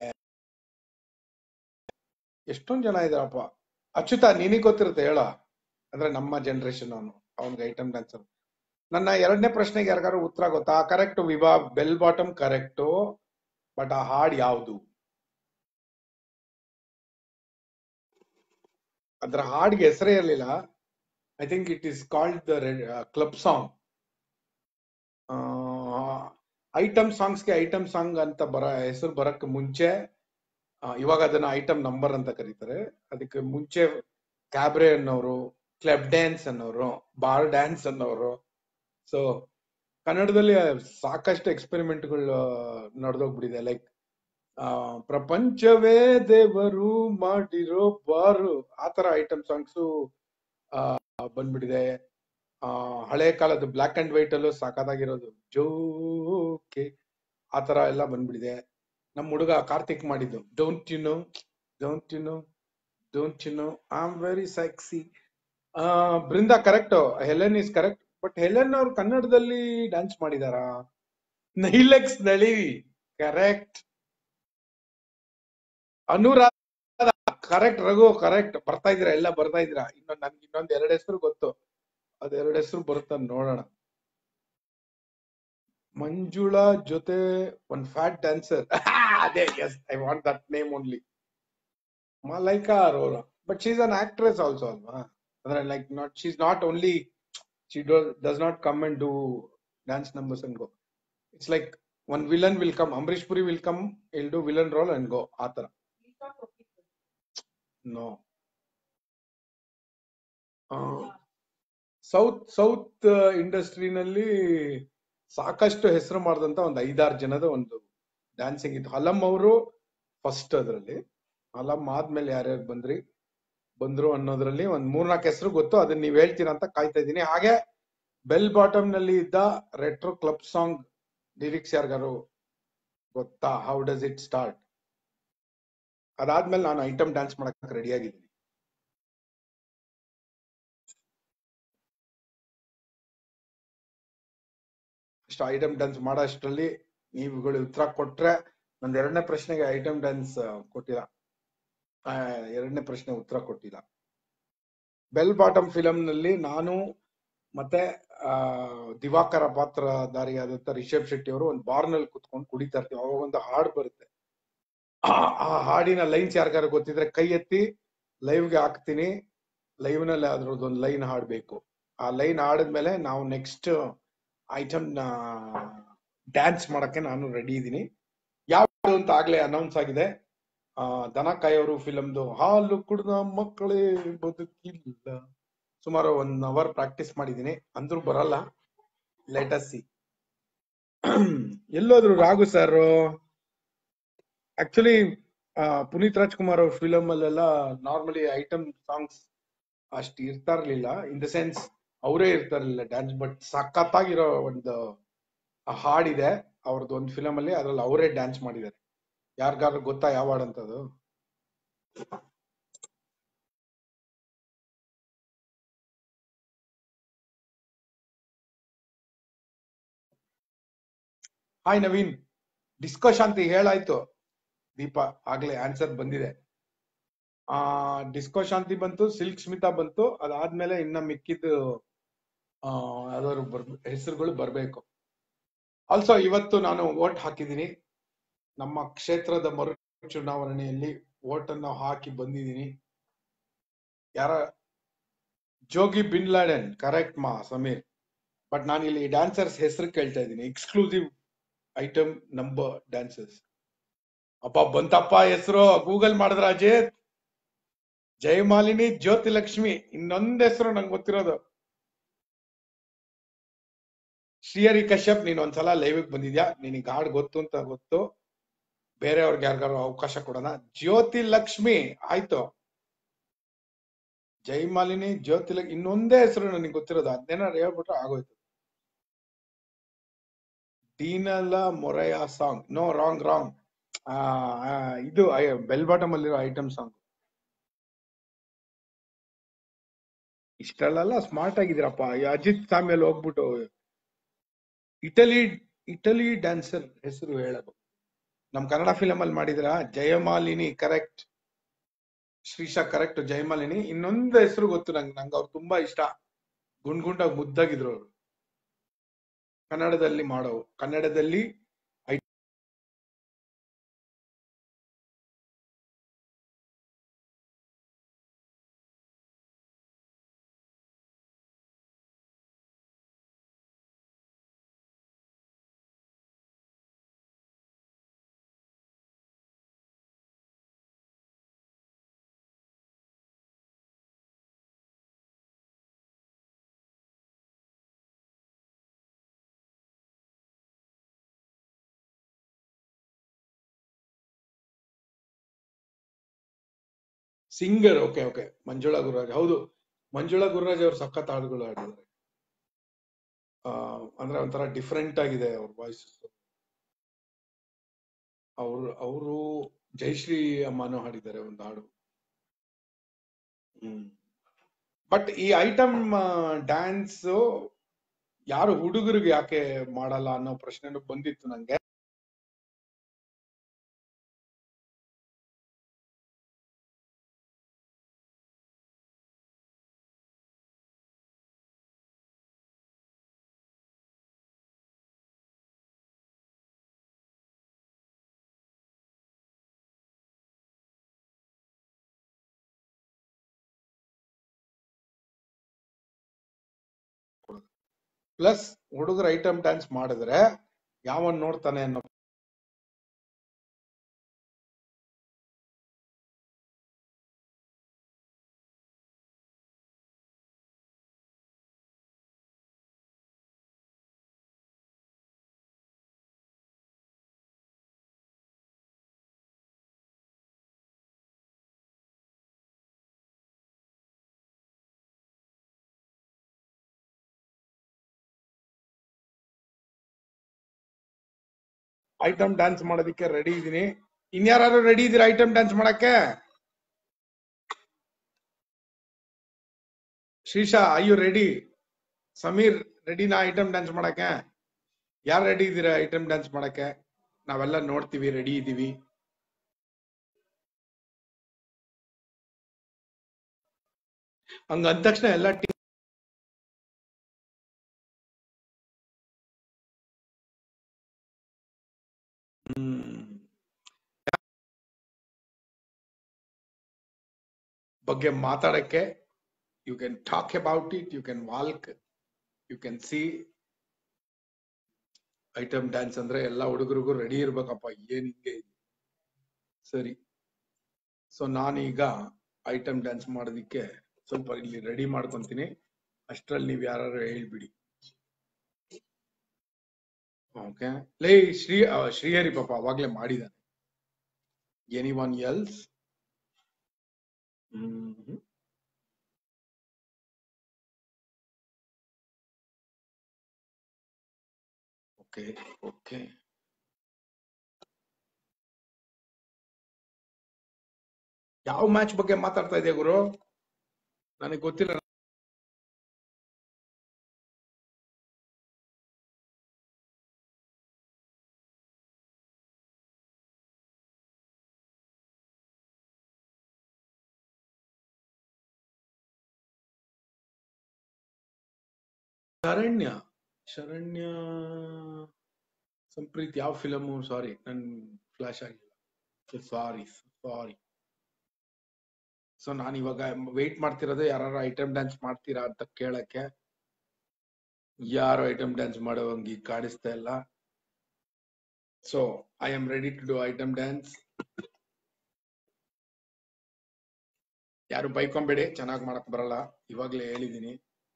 ಎಷ್ಟೊಂದ್ ಜನ ಇದಾರಪ್ಪ ಅಚ್ಯುತ ನಿನಗ್ ಗೊತ್ತಿರುತ್ತೆ ಹೇಳ ಅಂದ್ರೆ ನಮ್ಮ ಜನರೇಷನ್ ಅವನು ಅವನ್ಗೆ ಐಟಮ್ ಡ್ಯಾನ್ಸರ್ ನನ್ನ ಎರಡನೇ ಪ್ರಶ್ನೆಗೆ ಯಾರಿಗಾರು ಉತ್ತರ ಗೊತ್ತಾ correct Vibha bell bottom correct but ಆ ಹಾಡ್ ಯಾವುದು ಅದ್ರ ಹಾಡ್ಗೆ ಹೆಸರೇ ಇರಲಿಲ್ಲ I think it is called the club song item ಸಾಂಗ್ಸ್ಗೆ ಐಟಮ್ ಸಾಂಗ್ ಅಂತ ಬರ ಹೆಸರು ಬರಕ್ ಮುಂಚೆ ಆ, ಇವಾಗ ಅದನ್ನ ಐಟಮ್ ನಂಬರ್ ಅಂತ ಕರೀತಾರೆ ಅದಕ್ಕೆ ಮುಂಚೆ ಕ್ಯಾಬ್ರೆ ಅನ್ನೋರು ಕ್ಲಬ್ ಡ್ಯಾನ್ಸ್ ಅನ್ನೋರು ಬಾರ್ ಡ್ಯಾನ್ಸ್ ಅನ್ನೋರು ಸೊ ಕನ್ನಡದಲ್ಲಿ ಸಾಕಷ್ಟು ಎಕ್ಸ್ಪೆರಿಮೆಂಟ್ಗಳು ನಡೆದೋಗ್ಬಿಟ್ಟಿದೆ ಲೈಕ್ ಪ್ರಪಂಚವೇ ದೇವರು ಮಾಡಿರೋ ಬಾರು ಆತರ ಐಟಮ್ ಸಾಂಗ್ಸು ಬಂದ್ಬಿಟ್ಟಿದೆ ಆ ಹಳೆ ಕಾಲದ ಬ್ಲಾಕ್ ಅಂಡ್ ವೈಟ್ ಅಲ್ಲೂ ಸಾಕಾಗಿರೋದು ಜೋಕೆ ಆತರ ಎಲ್ಲ ಬಂದ್ಬಿಟ್ಟಿದೆ ನಮ್ಮ ಹುಡುಗ ಕಾರ್ತಿಕ್ ಮಾಡಿದ್ದು don't you know don't you know don't you know I am very sexy Brinda correct Helen is correct but Helen ಅವ್ರು ಕನ್ನಡದಲ್ಲಿ ಡ್ಯಾನ್ಸ್ ಮಾಡಿದಾರಾ ನೈಲೆಕ್ಸ್ ನಳಿವಿ correct Anuradha correct Raghu correct ಬರ್ತಾ ಇದ್ದೀರಾ ಎಲ್ಲ ಬರ್ತಾ ಇದ್ದೀರಾ ಇನ್ನೊಂದ್ ನನ್ಗೆ ಇನ್ನೊಂದ್ ಎರಡು ಹೆಸರು ಗೊತ್ತು ಅದ್ ಎರಡು ಹೆಸರು ಬರುತ್ತ ನೋಡೋಣ ಮಂಜುಳಾ ಜೊತೆ ಒಂದ್ ಫ್ಯಾಟ್ ಡ್ಯಾನ್ಸರ್ ಅದೇ yes I want that name only Malaika Arora but she's an actress also ಅಲ್ವಾ ಅಂದ್ರೆ like not she's not only she does not come and do dance numbers and go it's like one villain will come Amrish Puri will come will do villain role and go ಆತರ no south south ಇಂಡಸ್ಟ್ರಿನಲ್ಲಿ ಸಾಕಷ್ಟು ಹೆಸರು ಮಾಡಿದಂತ ಒಂದು ಐದಾರು ಜನದ ಒಂದು dancing ಇತ್ತು ಹಲಂ ಅವರು ಫಸ್ಟ್ ಅದರಲ್ಲಿ ಹಲಂ ಆದ್ಮೇಲೆ ಯಾರ್ಯಾರು ಬಂದ್ರಿ ಬಂದ್ರು ಅನ್ನೋದ್ರಲ್ಲಿ ಒಂದ್ ಮೂರ್ನಾಲ್ಕು ಹೆಸರು ಗೊತ್ತು ಅದನ್ನ ನೀವ್ ಹೇಳ್ತೀರಾ ಅಂತ ಕಾಯ್ತಾ ಇದ್ದೀನಿ ಹಾಗೆ ಬೆಲ್ ಬಾಟಮ್ ನಲ್ಲಿ ಇದ್ದ ರೆಟ್ರೋ ಕ್ಲಬ್ ಸಾಂಗ್ ಲಿರಿಕ್ಸ್ ಯಾರಿಗಾರು ಗೊತ್ತಾ ಹೌ ಡಸ್ ಇಟ್ ಸ್ಟಾರ್ಟ್ ಅದಾದ್ಮೇಲೆ ನಾನು ಐಟಮ್ ಡ್ಯಾನ್ಸ್ ಮಾಡಕ್ ರೆಡಿ ಆಗಿದ್ದೀನಿ ಅಷ್ಟು ಐಟಮ್ ಡ್ಯಾನ್ಸ್ ಮಾಡೋ ಅಷ್ಟರಲ್ಲಿ ನೀವುಗಳು ಉತ್ತರ ಕೊಟ್ರೆ ನಂದು ಎರಡನೇ ಪ್ರಶ್ನೆಗೆ ಐಟಮ್ ಡ್ಯಾನ್ಸ್ ಕೊಟ್ಟಿಲ್ಲ ಆ, ಎರಡನೇ ಪ್ರಶ್ನೆ ಉತ್ತರ ಕೊಟ್ಟಿಲ್ಲ ಬೆಲ್ ಬಾಟಮ್ ಫಿಲಂ ನಲ್ಲಿ ನಾನು ಮತ್ತೆ ಆ ದಿವಾಕರ ಪಾತ್ರಧಾರಿಯಾದಂತ ರಿಷಬ್ ಶೆಟ್ಟಿ ಅವರು ಒಂದು ಬಾರ್ನಲ್ಲಿ ಕುತ್ಕೊಂಡು ಕುಡಿತಾ ಇರ್ತೀವಿ ಅವಾಗ ಒಂದು ಹಾಡು ಬರುತ್ತೆ ಆ ಆ ಹಾಡಿನ ಲೈನ್ಸ್ ಯಾರಿಗಾರು ಗೊತ್ತಿದ್ರೆ ಕೈ ಎತ್ತಿ ಲೈವ್ಗೆ ಹಾಕ್ತೀನಿ ಲೈವ್ ನಲ್ಲಿ ಅದ್ರದ್ದು ಒಂದು ಲೈನ್ ಹಾಡ್ಬೇಕು ಆ ಲೈನ್ ಹಾಡಿದ್ಮೇಲೆ ನಾವು ನೆಕ್ಸ್ಟ್ ಐಟಮ್ ಡ್ಯಾನ್ಸ್ ಮಾಡಕ್ಕೆ ನಾನು ರೆಡಿ ಇದ್ದೀನಿ ಯಾವ್ದು ಅಂತ ಆಗ್ಲೇ ಅನೌನ್ಸ್ ಆಗಿದೆ ಆ ದನ ಕಾಯೋರು ಫಿಲಮ್ದು ಹಾಲು ಕುಡ್ದ ಮಕ್ಕಳೇ ಬದುಕಿಲ್ಲ ಸುಮಾರು ಒನ್ ಅವರ್ ಪ್ರಾಕ್ಟೀಸ್ ಮಾಡಿದ್ದೀನಿ ಅಂದ್ರೂ ಬರಲ್ಲ ಲೇಟಸ್ ಸಿ ಎಲ್ಲೋದ್ರು ರಾಘು ಸರ್ ಆಕ್ಚುಲಿ ಪುನೀತ್ ರಾಜ್ಕುಮಾರ್ ಅವ್ರ ಫಿಲಮ್ ಅಲ್ಲೆಲ್ಲ ನಾರ್ಮಲಿ ಐಟಮ್ ಸಾಂಗ್ಸ್ ಅಷ್ಟು ಇರ್ತಾ ಇರ್ಲಿಲ್ಲ ಇನ್ ದ ಸೆನ್ಸ್ ಅವರೇ ಇರ್ತಾ ಇರ್ಲಿಲ್ಲ ಡ್ಯಾನ್ಸ್ ಬಟ್ ಸಖತ್ತಾಗಿರೋ ಒಂದು ಹಾಡಿದೆ ಅವ್ರದ್ದು ಒಂದು ಫಿಲಮ್ ಅಲ್ಲಿ ಅದ್ರಲ್ಲಿ ಅವರೇ ಡ್ಯಾನ್ಸ್ ಮಾಡಿದ್ದಾರೆ ಯಾರಿಗಾದ್ರು ಗೊತ್ತಾ ಯಾವ ಹಾಡು ಅಂತದು ಹಾಯ್ ನವೀನ್ ಡಿಸ್ಕೋ ಶಾಂತಿ ಹೇಳಾಯ್ತು ದೀಪ ಆಗ್ಲೇ ಆನ್ಸರ್ ಬಂದಿದೆ ಆ ಡಿಸ್ಕೋ ಶಾಂತಿ ಬಂತು ಸಿಲ್ಕ್ ಸ್ಮಿತಾ ಬಂತು ಅದಾದ್ಮೇಲೆ ಇನ್ನ ಮಿಕ್ಕಿದ್ದು ಆ ಯಾವ್ದಾದ್ರು ಬರ್ ಹೆಸರುಗಳು ಬರ್ಬೇಕು ಆಲ್ಸೋ ಇವತ್ತು ನಾನು ವೋಟ್ ಹಾಕಿದ್ದೀನಿ ನಮ್ಮ ಕ್ಷೇತ್ರದ ಮರು ಚುನಾವಣೆಯಲ್ಲಿ ವೋಟ್ ಅನ್ನು ಹಾಕಿ ಬಂದಿದ್ದೀನಿ ಯಾರ ಜೋಗಿ ಬಿನ್ ಲಾಡೆನ್ ಕರೆಕ್ಟ್ ಮಾ ಸಮೀರ್ ಬಟ್ ನಾನು ಇಲ್ಲಿ ಡ್ಯಾನ್ಸರ್ಸ್ ಹೆಸರು ಕೇಳ್ತಾ ಇದ್ದೀನಿ ಎಕ್ಸ್ಕ್ಲೂಸಿವ್ ಐಟಮ್ ನಂಬರ್ ಡ್ಯಾನ್ಸರ್ಸ್ ಅಪ್ಪ ಬಂತಪ್ಪ ಹೆಸರು ಗೂಗಲ್ ಮಾಡಿದ್ರ ಅಜೇತ್ ಜಯಮಾಲಿನಿ ಜ್ಯೋತಿ ಲಕ್ಷ್ಮಿ ಇನ್ನೊಂದ್ ಹೆಸರು ನಂಗೆ ಗೊತ್ತಿರೋದು ಶ್ರೀಹರಿ ಕಶ್ಯಪ್ ನೀನ್ ಒಂದ್ಸಲ ಲೈವ್ ಬಂದಿದ್ಯಾ ನಿನಗೆ ಹಾಡ್ ಗೊತ್ತು ಅಂತ ಗೊತ್ತು ಬೇರೆಯವ್ರಿಗೆ ಯಾರಿಗಾರು ಅವಕಾಶ ಕೊಡೋಣ ಜ್ಯೋತಿ ಲಕ್ಷ್ಮಿ ಆಯ್ತು ಜಯಮಾಲಿನಿ ಜ್ಯೋತಿ ಲಕ್ ಇನ್ನೊಂದೇ ಹೆಸರು ನನಗೆ ಗೊತ್ತಿರೋದು ಅದೇನಾರು ಹೇಳ್ಬಿಟ್ರೆ ಆಗೋಯ್ತು ದೀನಲ ಮೊರೆಯ ಸಾಂಗ್ ನೋ ರಾಂಗ್ ರಾಂಗ್ ಇದು ಬೆಲ್ ಬಾಟಮ್ ಅಲ್ಲಿರೋ ಐಟಮ್ ಸಾಂಗ್ ಇಷ್ಟೆಲ್ಲ ಸ್ಮಾರ್ಟ್ ಆಗಿದ್ದೀರಪ್ಪ ಈ ಅಜಿತ್ ಸಾಮೇಲ್ ಹೋಗ್ಬಿಟ್ಟು ಇಟಲಿ ಇಟಲಿ ಡ್ಯಾನ್ಸರ್ ಹೆಸರು ಹೇಳಬೇಕು ನಮ್ ಕನ್ನಡ ಫಿಲಮ್ ಅಲ್ಲಿ ಮಾಡಿದ್ರ ಜಯಮಾಲಿನಿ ಕರೆಕ್ಟ್ ಶ್ರೀಶಾ ಕರೆಕ್ಟ್ ಜಯಮಾಲಿನಿ ಇನ್ನೊಂದು ಹೆಸರು ಗೊತ್ತು ನಂಗೆ ನಂಗೆ ಅವ್ರು ತುಂಬಾ ಇಷ್ಟ ಗುಂಡ್ ಗುಂಡಾಗಿ ಮುದ್ದಾಗಿದ್ರು ಅವರು ಕನ್ನಡದಲ್ಲಿ ಮಾಡೋ ಕನ್ನಡದಲ್ಲಿ ಐ- singer okay okay Manjula Gururaj ಹೌದು ಮಂಜುಳಾ ಗುರುರಾಜ್ ಅವ್ರು ಸಖತ್ ಹಾಡುಗಳು ಹಾಡಿದ್ದಾರೆ ಆ ಅಂದ್ರೆ ಒಂಥರ ಡಿಫ್ರೆಂಟ್ ಆಗಿದೆ ಅವ್ರ ವಾಯ್ಸ್ ಅವ್ರು ಅವರು ಜಯಶ್ರೀ ಅಮ್ಮನೂ ಹಾಡಿದ್ದಾರೆ ಒಂದು ಹಾಡು ಹ್ಮ್ ಬಟ್ ಈ ಐಟಮ್ ಡ್ಯಾನ್ಸ್ ಯಾರು ಹುಡುಗರಿಗೆ ಯಾಕೆ ಮಾಡಲ್ಲ ಅನ್ನೋ ಪ್ರಶ್ನೆನೂ ಬಂದಿತ್ತು ನಂಗೆ ಪ್ಲಸ್ ಹುಡುಗರು ಐಟಮ್ ಡ್ಯಾನ್ಸ್ ಮಾಡಿದ್ರೆ ಯಾವನ್ ನೋಡ್ತಾನೆ ಅನ್ನೋ ಐಟಮ್ ಡ್ಯಾನ್ಸ್ ಮಾಡೋದಕ್ಕೆ ರೆಡಿ ಇದೀನಿ ಇನ್ಯಾರು ರೆಡಿ ಇದೀರಾ ಐಟಮ್ ಡ್ಯಾನ್ಸ್ ಮಾಡಕ್ಕೆ Shreesha I you ready Sameer ರೆಡಿನಾ ಐಟಮ್ ಡ್ಯಾನ್ಸ್ ಮಾಡಕ್ಕೆ ಯಾರು ರೆಡಿ ಇದ್ದೀರಾ ಐಟಮ್ ಡ್ಯಾನ್ಸ್ ಮಾಡಕ್ಕೆ ನಾವೆಲ್ಲ ನೋಡ್ತೀವಿ ರೆಡಿ ಇದೀವಿ ಹಂಗ ಅಂದ ತಕ್ಷಣ ಎಲ್ಲ ಬಗ್ಗೆ ಮಾತಾಡಕ್ಕೆ you can talk about it you can walk you can see item dance ಅಂದ್ರೆ ಎಲ್ಲ ಹುಡುಗರಿಗೂ ರೆಡಿ ಇರ್ಬೇಕಪ್ಪ ಏನ್ ಹಿಂಗೆ ಇದೆ. ಸರಿ ಸೊ ನಾನೀಗ ಐಟಮ್ ಡ್ಯಾನ್ಸ್ ಮಾಡೋದಿಕ್ಕೆ ಸ್ವಲ್ಪ ಇಲ್ಲಿ ರೆಡಿ ಮಾಡ್ಕೊಂತೀನಿ ಅಷ್ಟ್ರಲ್ಲಿ ನೀವ್ ಯಾರು ಹೇಳ್ಬಿಡಿ ಓಕೆ ಲೇ ಶ್ರೀ ಆ, ಶ್ರೀಹರಿ ಪಾಪ ಅವಾಗ್ಲೇ ಮಾಡಿದಾನೆ anyone else hmm okay okay ಯಾವ ಮ್ಯಾಚ್ ಬಗ್ಗೆ ಮಾತಾಡ್ತಾ ಇದೆಯಾ ಗುರು ನನಗೆ ಗೊತ್ತಿಲ್ಲ ಶರಣ್ಯ ಶರಣ್ಯ ಸಂಪ್ರೀತ್ ಯಾವ ಫಿಲಮು ಸಾರಿ ನನ್ ಫ್ಲಾಶ್ ಆಗಿಲ್ಲ ಸಾರಿ ಸಾರಿ ಸೊ ನಾನು ಇವಾಗ ವೇಟ್ ಮಾಡ್ತಿರೋದು ಯಾರು ಐಟಮ್ ಡ್ಯಾನ್ಸ್ ಮಾಡ್ತೀರಾ ಅಂತ ಕೇಳಕ್ಕೆ ಯಾರು ಐಟಮ್ ಡ್ಯಾನ್ಸ್ ಮಾಡೋವಂಗೆ ಈಗ ಕಾಣಿಸ್ತಾ ಇಲ್ಲ so I am ready to do item dance ಯಾರು ಬೈಕೊಂಬೇಡಿ ಚೆನ್ನಾಗಿ ಮಾಡಕ್ ಬರಲ್ಲ ಇವಾಗ್ಲೇ ಹೇಳಿದೀನಿ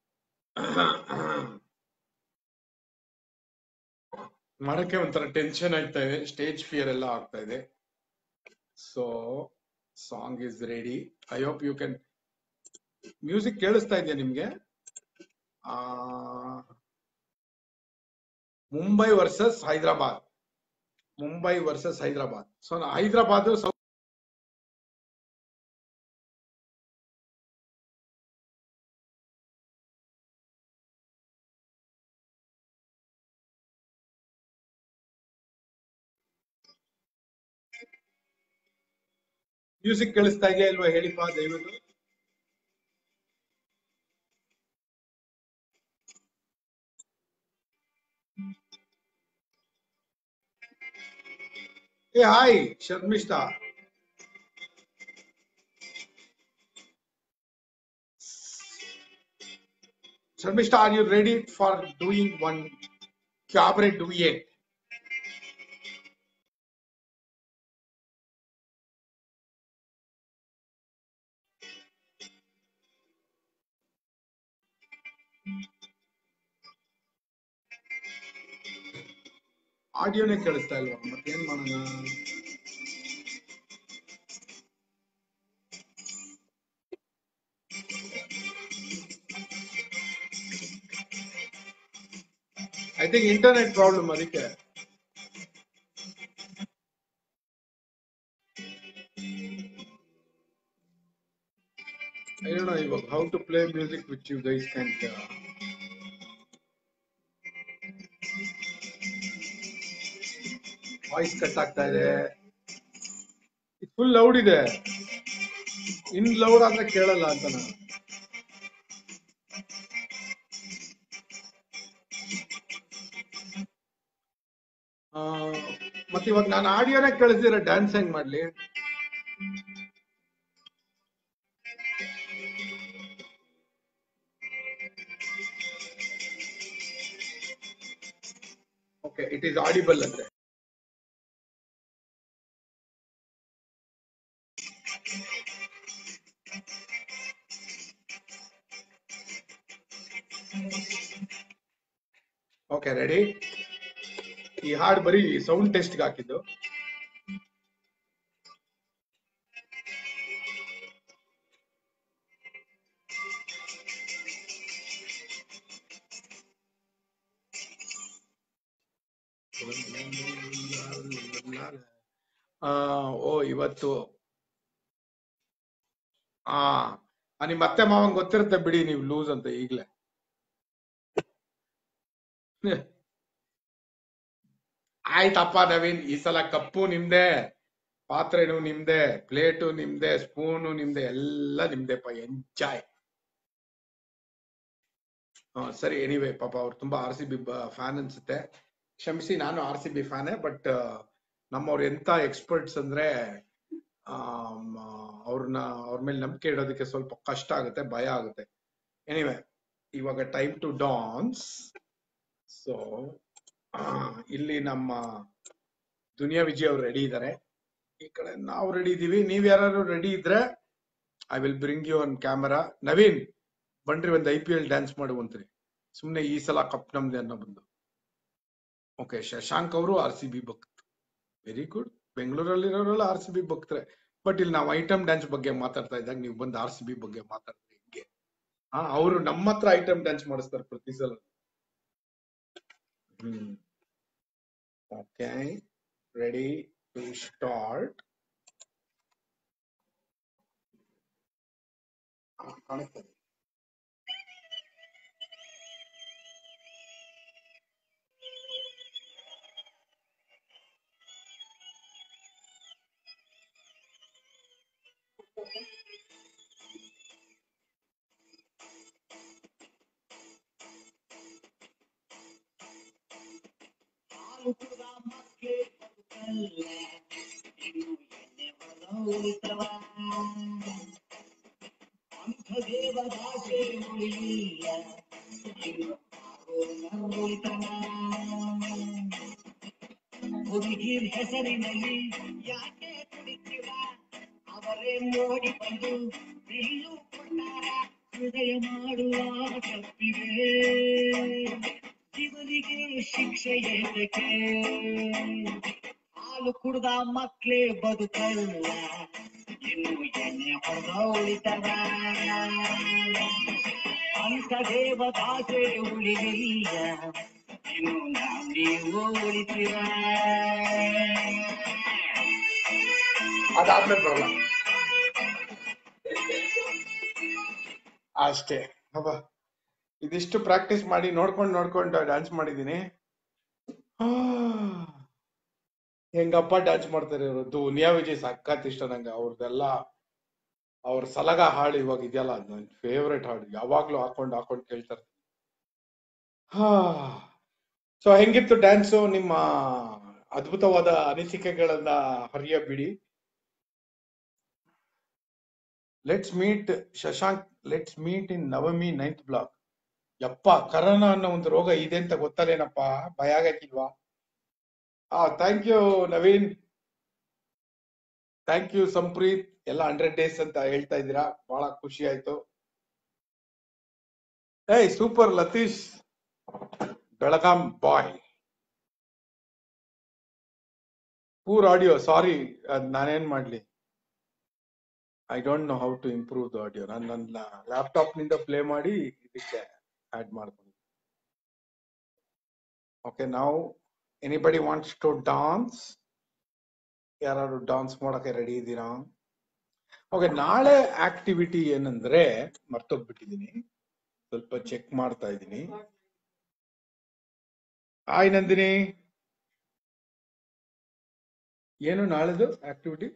ಮಾಡಕ್ಕೆ ಒಂಥರ ಟೆನ್ಷನ್ ಆಗ್ತಾ ಇದೆ ಸ್ಟೇಜ್ ಫಿಯರ್ ಎಲ್ಲ ಆಗ್ತಾ ಇದೆ so song is ready I hope you can music ಕೇಳಿಸ್ತಾ ಇದೆಯಾ ನಿಮ್ಗೆ ಆ Mumbai versus Hyderabad Mumbai versus Hyderabad so Hyderabad music ಕೇಳಿಸ್ತಾ ಇದೆಯಾ ಇಲ್ವಾ ಹೇಳಿಪ್ಪ ದಯವಿಟ್ಟು ಏ hi Sharmishtha Sharmishtha are you ready for doing one cabaret duet ಆಡಿಯೋನೇ ಕೇಳಿಸ್ತಾ ಇಲ್ವಾ ಮತ್ತೇನ್ ಮಾಡೋಣ ಐ ಥಿಂಕ್ ಇಂಟರ್ನೆಟ್ ಪ್ರಾಬ್ಲಮ್ ಅದಕ್ಕೆ I don't know ಇವಾಗ how to play music which you guys can hear. Voice cut ಆಗ್ತಾ ಇದೆ ಫುಲ್ ಲೌಡ್ ಇದೆ ಇನ್ ಲೌಡ್ ಆದ್ರೆ ಕೇಳಲ್ಲ ಅಂತ ನಾನು ಆ, ಮತ್ತೆ ಇವಾಗ ನಾನು ಆಡಿಯೋನೇ ಕಳಿಸಿದ್ರೆ ಡ್ಯಾನ್ಸ್ ಹೆಂಗ್ ಮಾಡ್ಲಿ ಓಕೆ ಇಟ್ ಈಸ್ ಆಡಿಬಲ್ ಅಂದ್ರೆ ಓಕೆ ರೆಡಿ ಈ ಹಾಡ್ ಬರೀ ಸೌಂಡ್ ಟೆಸ್ಟ್ ಹಾಕಿದ್ದು ಆ, ಓ ಇವತ್ತು ಆ ಆ, ನಿಮ್ ಅತ್ತೆ ಮಾವಂಗ್ ಗೊತ್ತಿರುತ್ತೆ ಬಿಡಿ ನೀವು ಲೂಸ್ ಅಂತ ಈಗ್ಲೇ ಆಯ್ತಪ್ಪ ನವೀನ್ ಈ ಸಲ ಕಪ್ಪು ನಿಮ್ದೆ ಪಾತ್ರೆನು ನಿಮ್ದೆ ಪ್ಲೇಟು ನಿಮ್ದೆ ಸ್ಪೂನು ನಿಮ್ದೆ ಎಲ್ಲ ನಿಮ್ದೆಪ್ಪ ಎಂಜಾಯ್ ಸರಿ ಎನಿವೆ ಪಾಪ ಅವ್ರು ತುಂಬಾ ಆರ್ ಸಿ ಬಿ ಫ್ಯಾನ್ ಅನ್ಸುತ್ತೆ ಕ್ಷಮಿಸಿ ನಾನು ಆರ್ ಸಿ ಬಿ ಫ್ಯಾನೇ ಬಟ್ ನಮ್ಮವ್ರು ಎಂತ ಎಕ್ಸ್ಪರ್ಟ್ಸ್ ಅಂದ್ರೆ ಅವ್ರನ್ನ ಅವ್ರ ಮೇಲೆ ನಂಬಿಕೆ ಇಡೋದಕ್ಕೆ ಸ್ವಲ್ಪ ಕಷ್ಟ ಆಗುತ್ತೆ ಭಯ ಆಗುತ್ತೆ ಎನಿವೆ ಇವಾಗ ಟೈಮ್ ಟು ಡಾನ್ಸ್ ಸೊ ಇಲ್ಲಿ ನಮ್ಮ ದುನಿಯಾ ವಿಜಯ್ ಅವ್ರು ರೆಡಿ ಇದ್ದಾರೆ ಈ ಕಡೆ ನಾವು ರೆಡಿ ಇದೀವಿ ನೀವ್ ಯಾರು ರೆಡಿ ಇದ್ರೆ I will bring you on camera Naveen ಬನ್ರಿ ಒಂದು ಐ ಪಿ ಎಲ್ ಡ್ಯಾನ್ಸ್ ಮಾಡುವಂತ್ರಿ ಸುಮ್ನೆ ಈ ಸಲ ಕಪ್ ನಮ್ದೆ ಅನ್ನೋ ಬಂದು ಓಕೆ ಶಶಾಂಕ್ ಅವರು ಆರ್ ಸಿ ಬಿ ಭಕ್ತ ವೆರಿ ಗುಡ್ ಬೆಂಗಳೂರಲ್ಲಿರೋರೆಲ್ಲ ಆರ್ ಸಿ ಬಿ ಭಕ್ತರೆ ಬಟ್ ಇಲ್ಲಿ ನಾವು ಐಟಮ್ ಡ್ಯಾನ್ಸ್ ಬಗ್ಗೆ ಮಾತಾಡ್ತಾ ಇದ್ದಾಗ ನೀವು ಬಂದು ಆರ್ ಸಿ ಬಿ ಬಗ್ಗೆ ಮಾತಾಡ್ತೀರಿ ಹಿಂಗೆ ಹಾ ಅವರು ನಮ್ಮ ಹತ್ರ ಐಟಮ್ ಡ್ಯಾನ್ಸ್ ಮಾಡಿಸ್ತಾರೆ ಪ್ರತಿ ಸಲ hmm okay ready to start ಕಾಣಿಸ್ತದೆ ಹುಡುಗಿರ್ ಹೆಸರಿನಲ್ಲಿ ಯಾಕೆ ಕುಡಿತೀರ ಅವರೇ ನೋಡಿ ಬಂದು ಬಿಲ್ಲು ಕೊಟ್ಟಾರ ಹೃದಯ ಮಾಡುವ ತಪ್ಪಿದೆ ಜೀವನಿಗೆ ಶಿಕ್ಷೆ ಏತಕ್ಕೆ ಹಾಲು ಕುಡ್ದ ಮಕ್ಳೇ ಬದುಕಲ್ಲ ಇನ್ನು ಎಣ್ಣೆ ಹೊಡೆದ ಉಳಿತವ ಅಂತ ದೇವದಾಸೆ ಉಳಿಲಿಲ್ಲ ಇನ್ನು ನಾವ್ ನೀವು ಉಳಿತೀರ ಅದಾದ್ಮೇಲೆ ಬರಲ್ಲ ಅಷ್ಟೇ ಹಬ್ಬ ಇದಿಷ್ಟು ಪ್ರಾಕ್ಟೀಸ್ ಮಾಡಿ ನೋಡ್ಕೊಂಡು ನೋಡ್ಕೊಂಡು ಡ್ಯಾನ್ಸ್ ಮಾಡಿದೀನಿ ಆ, ಹೆಂಗಪ್ಪ ಡ್ಯಾನ್ಸ್ ಮಾಡ್ತಾರೆ ಇವರು ದುನಿಯಾ ವಿಜಯ್ ಸಖತ್ ಇಷ್ಟ ನಂಗೆ ಅವ್ರದ್ದೆಲ್ಲ ಅವ್ರ ಸಲಗ ಹಾಡು ಇವಾಗ ಇದೆಯಲ್ಲ ನನ್ ಫೇವ್ರೆಟ್ ಹಾಡು ಯಾವಾಗ್ಲೂ ಹಾಕೊಂಡು ಹಾಕೊಂಡು ಕೇಳ್ತಾರೆ ಹಾ ಸೊ ಹೆಂಗಿತ್ತು ಡ್ಯಾನ್ಸು ನಿಮ್ಮ ಅದ್ಭುತವಾದ ಅನಿಸಿಕೆಗಳನ್ನ ಹರಿಯ ಬಿಡಿ let's meet Shashank let's meet in Navami ninth block ಯಪ್ಪ ಕರೋನಾ ಅನ್ನೋ ಒಂದು ರೋಗ ಇದೆ ಅಂತ ಗೊತ್ತಲ್ಲೇನಪ್ಪ ಭಯ ಆಗಕ್ಕಿಲ್ವಾ ಆ thank you Naveen thank you Sampreeth ಎಲ್ಲ ಹಂಡ್ರೆಡ್ ಡೇಸ್ ಅಂತ ಹೇಳ್ತಾ ಇದ್ದೀರಾ ಬಹಳ ಖುಷಿ ಆಯ್ತು ಏಯ್ super Latheesh Belgaum bye poor audio sorry ಅದ್ ನಾನೇನ್ ಮಾಡ್ಲಿ I don't know how to improve the audio ನಾನು ನನ್ನ ಲ್ಯಾಪ್ಟಾಪ್ ನಿಂದ ಪ್ಲೇ ಮಾಡಿ ಇದಕ್ಕೆ ಆಡ್ ಮಾಡ್ಕೊಂಡು ಓಕೆ ನಾವು ಎನಿಬಡಿ ವಾಂಟ್ಸ್ ಟು ಡಾನ್ಸ್ ಯಾರು ಡಾನ್ಸ್ ಮಾಡಕ್ಕೆ ರೆಡಿ ಇದ್ದೀರಾ ಓಕೆ ನಾಳೆ ಆಕ್ಟಿವಿಟಿ ಏನಂದ್ರೆ ಮರ್ತೋಗ್ಬಿಟ್ಟಿದೀನಿ ಸ್ವಲ್ಪ ಚೆಕ್ ಮಾಡ್ತಾ ಇದ್ದೀನಿ ಹಾಯ್ ನಂದಿನಿ ಏನು ನಾಳೆದು ಆಕ್ಟಿವಿಟಿ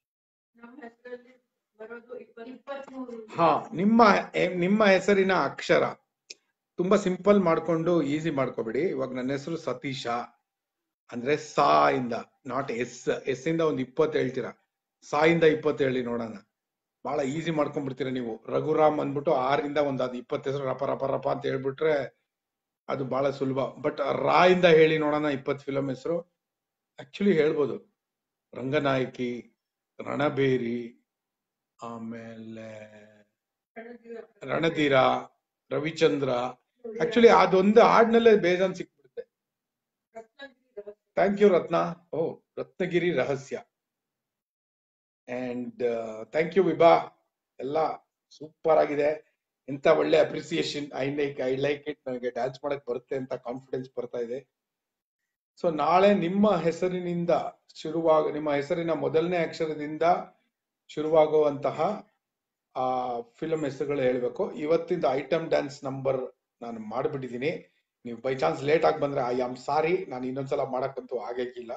ಹಾ ನಿಮ್ಮ ಎ- ನಿಮ್ಮ ಹೆಸರಿನ ಅಕ್ಷರ ತುಂಬಾ ಸಿಂಪಲ್ ಮಾಡ್ಕೊಂಡು ಈಸಿ ಮಾಡ್ಕೋಬೇಡಿ ಇವಾಗ ನನ್ನ ಹೆಸರು ಸತೀಶ ಅಂದ್ರೆ ಸಾ ಇಂದ ನಾಟ್ ಎಸ್ ಎಸ್ ಇಂದ ಒಂದು ಇಪ್ಪತ್ತು ಹೇಳ್ತೀರಾ ಸಾ ಇಂದ ಇಪ್ಪತ್ತು ಹೇಳಿ ನೋಡೋಣ ಬಹಳ ಈಸಿ ಮಾಡ್ಕೊಂಡ್ಬಿಡ್ತೀರಾ ನೀವು ರಘುರಾಮ್ ಅಂದ್ಬಿಟ್ಟು ಆರಿಂದ ಒಂದು ಅದು ಇಪ್ಪತ್ತು ಹೆಸರು ರಪ ರಪ ರಪ ಅಂತ ಹೇಳ್ಬಿಟ್ರೆ ಅದು ಬಹಳ ಸುಲಭ ಬಟ್ ರಾ ಇಂದ ಹೇಳಿ ನೋಡೋಣ ಇಪ್ಪತ್ತು ಫಿಲಂ ಹೆಸರು ಆಕ್ಚುಲಿ ಹೇಳ್ಬೋದು ರಂಗನಾಯಕಿ ರಣಬೇರಿ ಆಮೇಲೆ ರಣಧೀರ ರವಿಚಂದ್ರ ಆಕ್ಚುಲಿ ಅದೊಂದು ಹಾಡ್ನಲ್ಲೇ ಬೇಜಾನ್ ಸಿಕ್ಬಿಡುತ್ತೆ ಥ್ಯಾಂಕ್ ಯು ರತ್ನ ಓ Ratnagiri Rahasya and thank you ವಿಭಾ ಎಲ್ಲ ಸೂಪರ್ ಆಗಿದೆ ಎಂತ ಒಳ್ಳೆ appreciation I like I like it ನನಗೆ ಡ್ಯಾನ್ಸ್ ಮಾಡಕ್ ಬರುತ್ತೆ ಅಂತ ಕಾನ್ಫಿಡೆನ್ಸ್ ಬರ್ತಾ ಇದೆ ಸೊ ನಾಳೆ ನಿಮ್ಮ ಹೆಸರಿನಿಂದ ಶುರುವಾಗ ನಿಮ್ಮ ಹೆಸರಿನ ಮೊದಲನೇ ಅಕ್ಷರದಿಂದ ಶುರುವಾಗುವಂತಹ ಆ ಫಿಲ್ಮ್ ಹೆಸರುಗಳು ಹೇಳ್ಬೇಕು ಇವತ್ತಿಂದ ಐಟಮ್ ಡ್ಯಾನ್ಸ್ ನಂಬರ್ ನಾನು ಮಾಡ್ಬಿಟ್ಟಿದ್ದೀನಿ ನೀವು ಬೈ ಚಾನ್ಸ್ ಲೇಟ್ ಆಗಿ ಬಂದ್ರೆ ಐ ಆಮ್ ಸಾರಿ ನಾನು ಇನ್ನೊಂದ್ಸಲ ಮಾಡಕ್ಕಂತೂ ಆಗಕ್ಕಿಲ್ಲ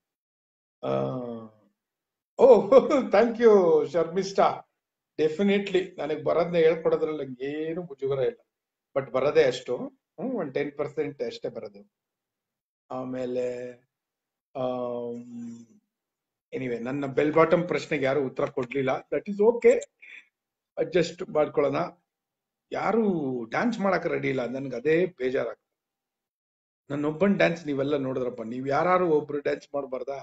ಓ ಥ್ಯಾಂಕ್ ಯು ಶರ್ಮಿಷ್ಠಾ ಡೆಫಿನೆಟ್ಲಿ ನನಗೆ ಬರೋದನ್ನ ಹೇಳ್ಕೊಡೋದ್ರಲ್ಲಿ ನಂಗೆ ಏನು ಮುಜುಗರ ಇಲ್ಲ ಬಟ್ ಬರೋದೇ ಅಷ್ಟು ಹ್ಮ್ ಒಂದ್ ಟೆನ್ ಪರ್ಸೆಂಟ್ ಅಷ್ಟೇ ಬರೋದು ಆಮೇಲೆ ಆಮ್, ಎನಿವೆ ನನ್ನ ಬೆಲ್ ಬಾಟಮ್ ಪ್ರಶ್ನೆಗೆ ಯಾರು ಉತ್ತರ ಕೊಡ್ಲಿಲ್ಲ ದಟ್ ಈಸ್ ಓಕೆ ಅಡ್ಜಸ್ಟ್ ಮಾಡ್ಕೊಳ್ಳೋಣ ಯಾರು ಡ್ಯಾನ್ಸ್ ಮಾಡಕ್ ರೆಡಿ ಇಲ್ಲ ನನ್ಗೆ ಅದೇ ಬೇಜಾರಾಗ್ತದೆ ನನ್ನ ಒಬ್ಬನ್ ಡ್ಯಾನ್ಸ್ ನೀವೆಲ್ಲ ನೋಡಿದ್ರಪ್ಪ ನೀವ್ ಯಾರು ಒಬ್ರು ಡ್ಯಾನ್ಸ್ ಮಾಡಬಾರ್ದಾ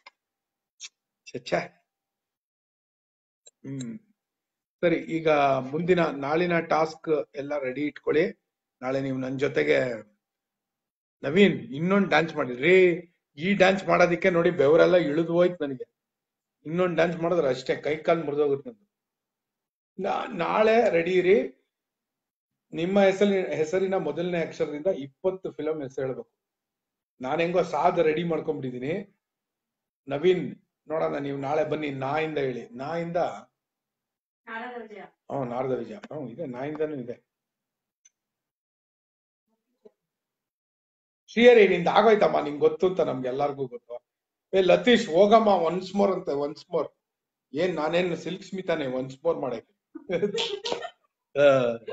ಛೆ ಹ್ಮ್ ಸರಿ ಈಗ ಮುಂದಿನ ನಾಳಿನ ಟಾಸ್ಕ್ ಎಲ್ಲ ರೆಡಿ ಇಟ್ಕೊಳ್ಳಿ ನಾಳೆ ನೀವು ನನ್ನ ಜೊತೆಗೆ ನವೀನ್ ಇನ್ನೊಂದು ಡ್ಯಾನ್ಸ್ ಮಾಡಿದ್ರಿ ಈ ಡ್ಯಾನ್ಸ್ ಮಾಡೋದಿಕ್ಕೆ ನೋಡಿ ಬೆವರೆಲ್ಲ ಇಳಿದು ಹೋಯ್ತು ನನಗೆ ಇನ್ನೊಂದು ಡ್ಯಾನ್ಸ್ ಮಾಡಿದ್ರೆ ಅಷ್ಟೇ ಕೈ ಕಾಲು ಮುರಿದೋಗುತ್ತೆ ನಂದು ನಾ- ನಾಳೆ ರೆಡಿ ಇರಿ ನಿಮ್ಮ ಹೆಸರಿನ ಹೆಸರಿನ ಮೊದಲನೇ ಅಕ್ಷರದಿಂದ ಇಪ್ಪತ್ತು ಫಿಲಂ ಹೆಸರು ಹೇಳ್ಬೇಕು ನಾನು ಹೆಂಗೋ ಸಾದ್ ರೆಡಿ ಮಾಡ್ಕೊಂಡ್ಬಿಟ್ಟಿದೀನಿ ನವೀನ್ ನೋಡೋಣ ನೀವು ನಾಳೆ ಬನ್ನಿ ನಾಯಿಂದ ಹೇಳಿ ನಾಯಿಂದ ಹ್ಮ್ ನಾರದ ವಿಜಯ ಹ್ಮ್ ಇದೆ ನಾಯಿಂದನೂ ಇದೆ ಶ್ರೀಹರಿ ನಿಂದ ಆಗೋಯ್ತಮ್ಮ ನಿಂಗೆ ಗೊತ್ತು ಅಂತ ನಮ್ಗೆ ಎಲ್ಲಾರ್ಗೂ ಗೊತ್ತು ಏ ಲತೀಶ್ ಹೋಗಮ್ಮ ಒನ್ಸ್ ಮೋರ್ ಅಂತ ಒನ್ಸ್ ಮೋರ್ ಏನ್ ನಾನೇನು ಸಿಲ್ಕ್ ಸ್ಮಿತಾನೆ ಒನ್ಸ್ ಮೋರ್ ಮಾಡಕ್ಕೆ ಆ.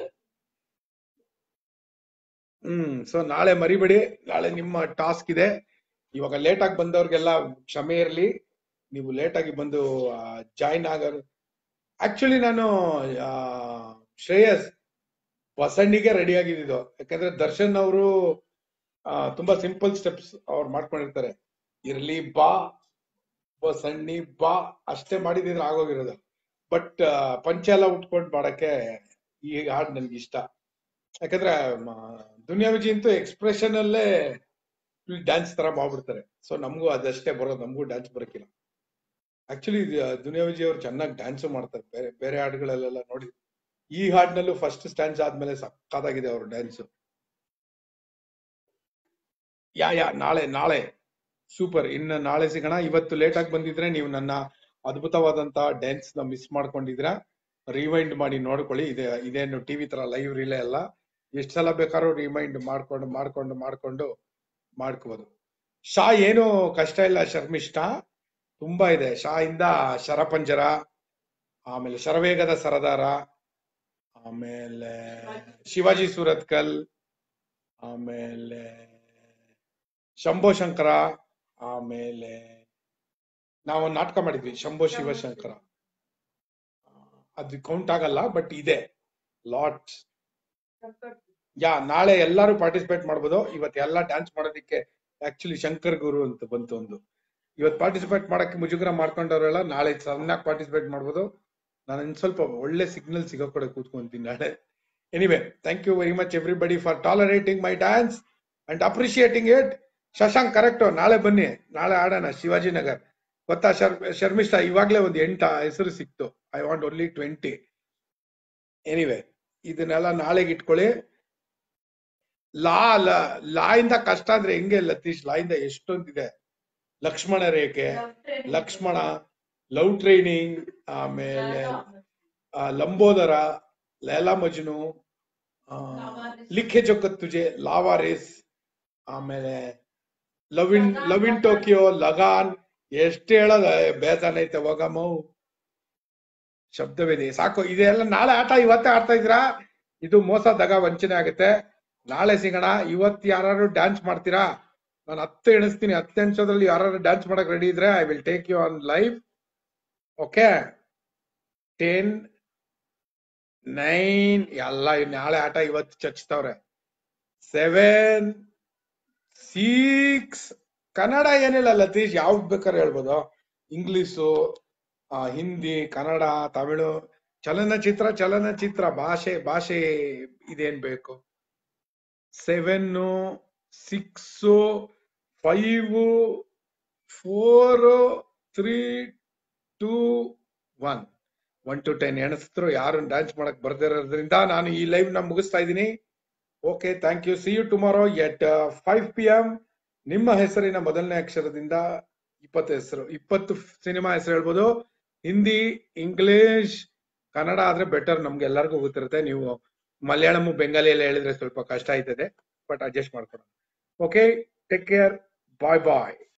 ಹ್ಮ್ ಸೊ ನಾಳೆ ಮರಿಬೇಡಿ ನಾಳೆ ನಿಮ್ಮ ಟಾಸ್ಕ್ ಇದೆ ಇವಾಗ ಲೇಟ್ ಆಗಿ ಬಂದವ್ರಿಗೆಲ್ಲ ಕ್ಷಮೆ ಇರ್ಲಿ ನೀವು ಲೇಟ್ ಆಗಿ ಬಂದು ಜಾಯಿನ್ ಆಗೋರು ಆಕ್ಚುಲಿ ನಾನು ಆ, ಶ್ರೇಯಸ್ ಬಸಣ್ಣಿಗೆ ರೆಡಿ ಆಗಿದ್ದು ಯಾಕಂದ್ರೆ ದರ್ಶನ್ ಅವರು ತುಂಬಾ ಸಿಂಪಲ್ ಸ್ಟೆಪ್ಸ್ ಅವ್ರು ಮಾಡ್ಕೊಂಡಿರ್ತಾರೆ ಇರ್ಲಿ ಬಾ ಬಸಣ್ಣಿ ಬಾ ಅಷ್ಟೇ ಮಾಡಿದಿದ್ರೆ ಆಗೋಗಿರೋದು ಬಟ್ ಪಂಚ ಎಲ್ಲ ಉಟ್ಕೊಂಡು ಮಾಡಕ್ಕೆ ಈ ಹಾಡು ನನ್ಗೆ ಇಷ್ಟ ಯಾಕಂದ್ರೆ ಮ- ದುನಿಯಾ ವಿಜಯ್ ಅಂತೂ ಎಕ್ಸ್ಪ್ರೆಷನ್ ಅಲ್ಲೇ ಡ್ಯಾನ್ಸ್ ತರ ಮಾಡ್ಬಿಡ್ತಾರೆ ಸೊ ನಮಗೂ ಅದಷ್ಟೇ ಬರೋದು ನಮಗೂ ಡ್ಯಾನ್ಸ್ ಬರಕ್ಕಿಲ್ಲ ಆಕ್ಚುಲಿ ದುನಿಯಾ ವಿಜಯ್ ಅವ್ರು ಚೆನ್ನಾಗಿ ಡ್ಯಾನ್ಸ್ ಮಾಡ್ತಾರೆ ಬೇರೆ ಬೇರೆ ಹಾಡುಗಳಲ್ಲೆಲ್ಲ ನೋಡಿ ಈ ಹಾಡಿನಲ್ಲೂ ಫಸ್ಟ್ ಸ್ಟ್ಯಾನ್ಸ್ ಆದ್ಮೇಲೆ ಸಕ್ಕತ್ತಾಗಿದೆ ಅವ್ರ ಡ್ಯಾನ್ಸ್ ಯಾ ಯಾ ನಾಳೆ ನಾಳೆ ಸೂಪರ್ ಇನ್ನು ನಾಳೆ ಸಿಗೋಣ ಇವತ್ತು ಲೇಟ್ ಆಗಿ ಬಂದಿದ್ರೆ ನೀವು ನನ್ನ ಅದ್ಭುತವಾದಂತ ಡ್ಯಾನ್ಸ್ ನ ಮಿಸ್ ಮಾಡ್ಕೊಂಡಿದ್ರ ರಿವೈಂಡ್ ಮಾಡಿ ನೋಡ್ಕೊಳ್ಳಿ ಇದೆ ಇದೇನು ಟಿವಿ ತರ ಲೈವ್ ರಿಲೇ ಅಲ್ಲ ಎಷ್ಟ್ ಸಲ ಬೇಕಾದ್ರೂ ರಿಮೈಂಡ್ ಮಾಡ್ಕೊಂಡು ಮಾಡ್ಕೊಂಡು ಮಾಡ್ಕೊಂಡು ಮಾಡ್ಕೋಬಹುದು ಶಾ ಏನು ಕಷ್ಟ ಇಲ್ಲ ಶರ್ಮಿಷ್ಠ ತುಂಬಾ ಇದೆ ಶಾ ಇಂದ ಶರಪಂಜರ ಆಮೇಲೆ ಶರವೇಗದ ಸರದಾರ ಆಮೇಲೆ ಶಿವಾಜಿ ಸೂರತ್ಕಲ್ ಆಮೇಲೆ ಶಂಭೋ ಶಂಕರ ಆಮೇಲೆ ನಾವು ನಾಟಕ ಮಾಡಿದ್ವಿ ಶಂಭೋ ಶಿವಶಂಕರ ಅದು ಕೌಂಟ್ ಆಗಲ್ಲ ಬಟ್ ಇದೆ ಲಾಟ್ಸ್ ಯಾ ನಾಳೆ ಎಲ್ಲರೂ ಪಾರ್ಟಿಸಿಪೇಟ್ ಮಾಡ್ಬೋದು ಇವತ್ತು ಎಲ್ಲ ಡ್ಯಾನ್ಸ್ ಮಾಡೋದಕ್ಕೆ ಆಕ್ಚುಲಿ ಶಂಕರ್ ಗುರು ಅಂತ ಬಂತು ಒಂದು ಇವತ್ತು ಪಾರ್ಟಿಸಿಪೇಟ್ ಮಾಡಕ್ಕೆ ಮುಜುಗರ ಮಾಡ್ಕೊಂಡವರೆಲ್ಲ ನಾಳೆ ಚೆನ್ನಾಗಿ ಪಾರ್ಟಿಸಿಪೇಟ್ ಮಾಡ್ಬೋದು ನಾನು ಇನ್ ಸ್ವಲ್ಪ ಒಳ್ಳೆ ಸಿಗ್ನಲ್ ಸಿಗೋ ಕಡೆ ಕೂತ್ಕೊಂತೀನಿ ನಾಳೆ anyway thank you very much everybody for tolerating my dance and appreciating it Shashank correct ನಾಳೆ ಬನ್ನಿ ನಾಳೆ ಆಡೋಣ ಶಿವಾಜಿನಗರ್ ಗೊತ್ತಾ ಶರ್ ಶರ್ಮಿಷ್ಠಾ ಇವಾಗ್ಲೇ ಒಂದು ಎಂಟ ಹೆಸರು ಸಿಕ್ತು I want only twenty anyway ಇದನ್ನೆಲ್ಲ ನಾಳೆಗೆ ಇಟ್ಕೊಳ್ಳಿ ಲಾ ಲಾ ಲಾ ಇಂದ ಕಷ್ಟ ಅಂದ್ರೆ ಹೆಂಗೆ ಲತೀಶ್ ಲಾ ಇಂದ ಎಷ್ಟೊಂದಿದೆ ಲಕ್ಷ್ಮಣ ರೇಖೆ ಲಕ್ಷ್ಮಣ ಲವ್ ಟ್ರೈನಿಂಗ್ ಆಮೇಲೆ ಆ, ಲಂಬೋದರ ಲೈಲಾ ಮಜ್ನು ಆ, ಲಿಖೆ ಜೊಕ್ಕತ್ ತುಜೆ ಲಾವಾರಿಸ್ ಆಮೇಲೆ love in love in Tokyo Lagaan ಎಷ್ಟು ಹೇಳೋದ ಬೇಜಾನೈತೆ ಹೋಗಮ್ಮ ಶಬ್ದವಿದೆ ಸಾಕು ಇದೆಲ್ಲ ನಾಳೆ ಆಟ ಇವತ್ತೇ ಆಡ್ತಾ ಇದ್ರಾ ಇದು ಮೋಸ ದಗ ವಂಚನೆ ಆಗುತ್ತೆ ನಾಳೆ ಸಿಗೋಣ ಇವತ್ತು ಯಾರು ಡ್ಯಾನ್ಸ್ ಮಾಡ್ತೀರಾ ನಾನು ಹತ್ತು ಎಣಿಸ್ತೀನಿ ಹತ್ತು ಎಣಿಸೋದ್ರಲ್ಲಿ ಯಾರು ಡ್ಯಾನ್ಸ್ ಮಾಡಕ್ ರೆಡಿ ಇದ್ರೆ I will take you on live okay ten nine ಎಲ್ಲ ಈ ನಾಳೆ ಆಟ ಇವತ್ತು ಚಚ್ತವ್ರೆ ಸೆವೆನ್ ಸಿಕ್ಸ್ ಕನ್ನಡ ಏನಿಲ್ಲ ಲತೀಶ್ ಯಾವ್ದು ಬೇಕಾದ್ರೆ ಹೇಳ್ಬೋದು ಇಂಗ್ಲಿಷು ಆ, ಹಿಂದಿ ಕನ್ನಡ ತಮಿಳು ಚಲನಚಿತ್ರ ಚಲನಚಿತ್ರ ಭಾಷೆ ಭಾಷೆ ಇದೇನ್ ಬೇಕು seven six five four three two one one two ten ಎಣಿಸಿದ್ರು ಯಾರು ಡ್ಯಾನ್ಸ್ ಮಾಡಕ್ ಬರ್ದಿರೋದ್ರಿಂದ ನಾನು ಈ ಲೈವ್ ನ ಮುಗಿಸ್ತಾ ಇದ್ದೀನಿ okay thank you see you tomorrow at five P M ನಿಮ್ಮ ಹೆಸರಿನ ಮೊದಲನೇ ಅಕ್ಷರದಿಂದ ಇಪ್ಪತ್ತು ಹೆಸರು ಇಪ್ಪತ್ತು ಸಿನಿಮಾ ಹೆಸರು ಹೇಳ್ಬೋದು ಹಿಂದಿ ಇಂಗ್ಲಿಷ್ ಕನ್ನಡ ಆದ್ರೆ ಬೆಟರ್ ನಮ್ಗೆ ಎಲ್ಲರಿಗೂ ಗೊತ್ತಿರುತ್ತೆ ನೀವು ಮಲಯಾಳಂ ಬೆಂಗಾಲಿ ಎಲ್ಲ ಹೇಳಿದ್ರೆ ಸ್ವಲ್ಪ ಕಷ್ಟ ಆಯ್ತದೆ ಬಟ್ ಅಡ್ಜಸ್ಟ್ ಮಾಡ್ಕೊಡೋಣ ಓಕೆ ಟೇಕ್ ಕೇರ್ ಬಾಯ್ ಬಾಯ್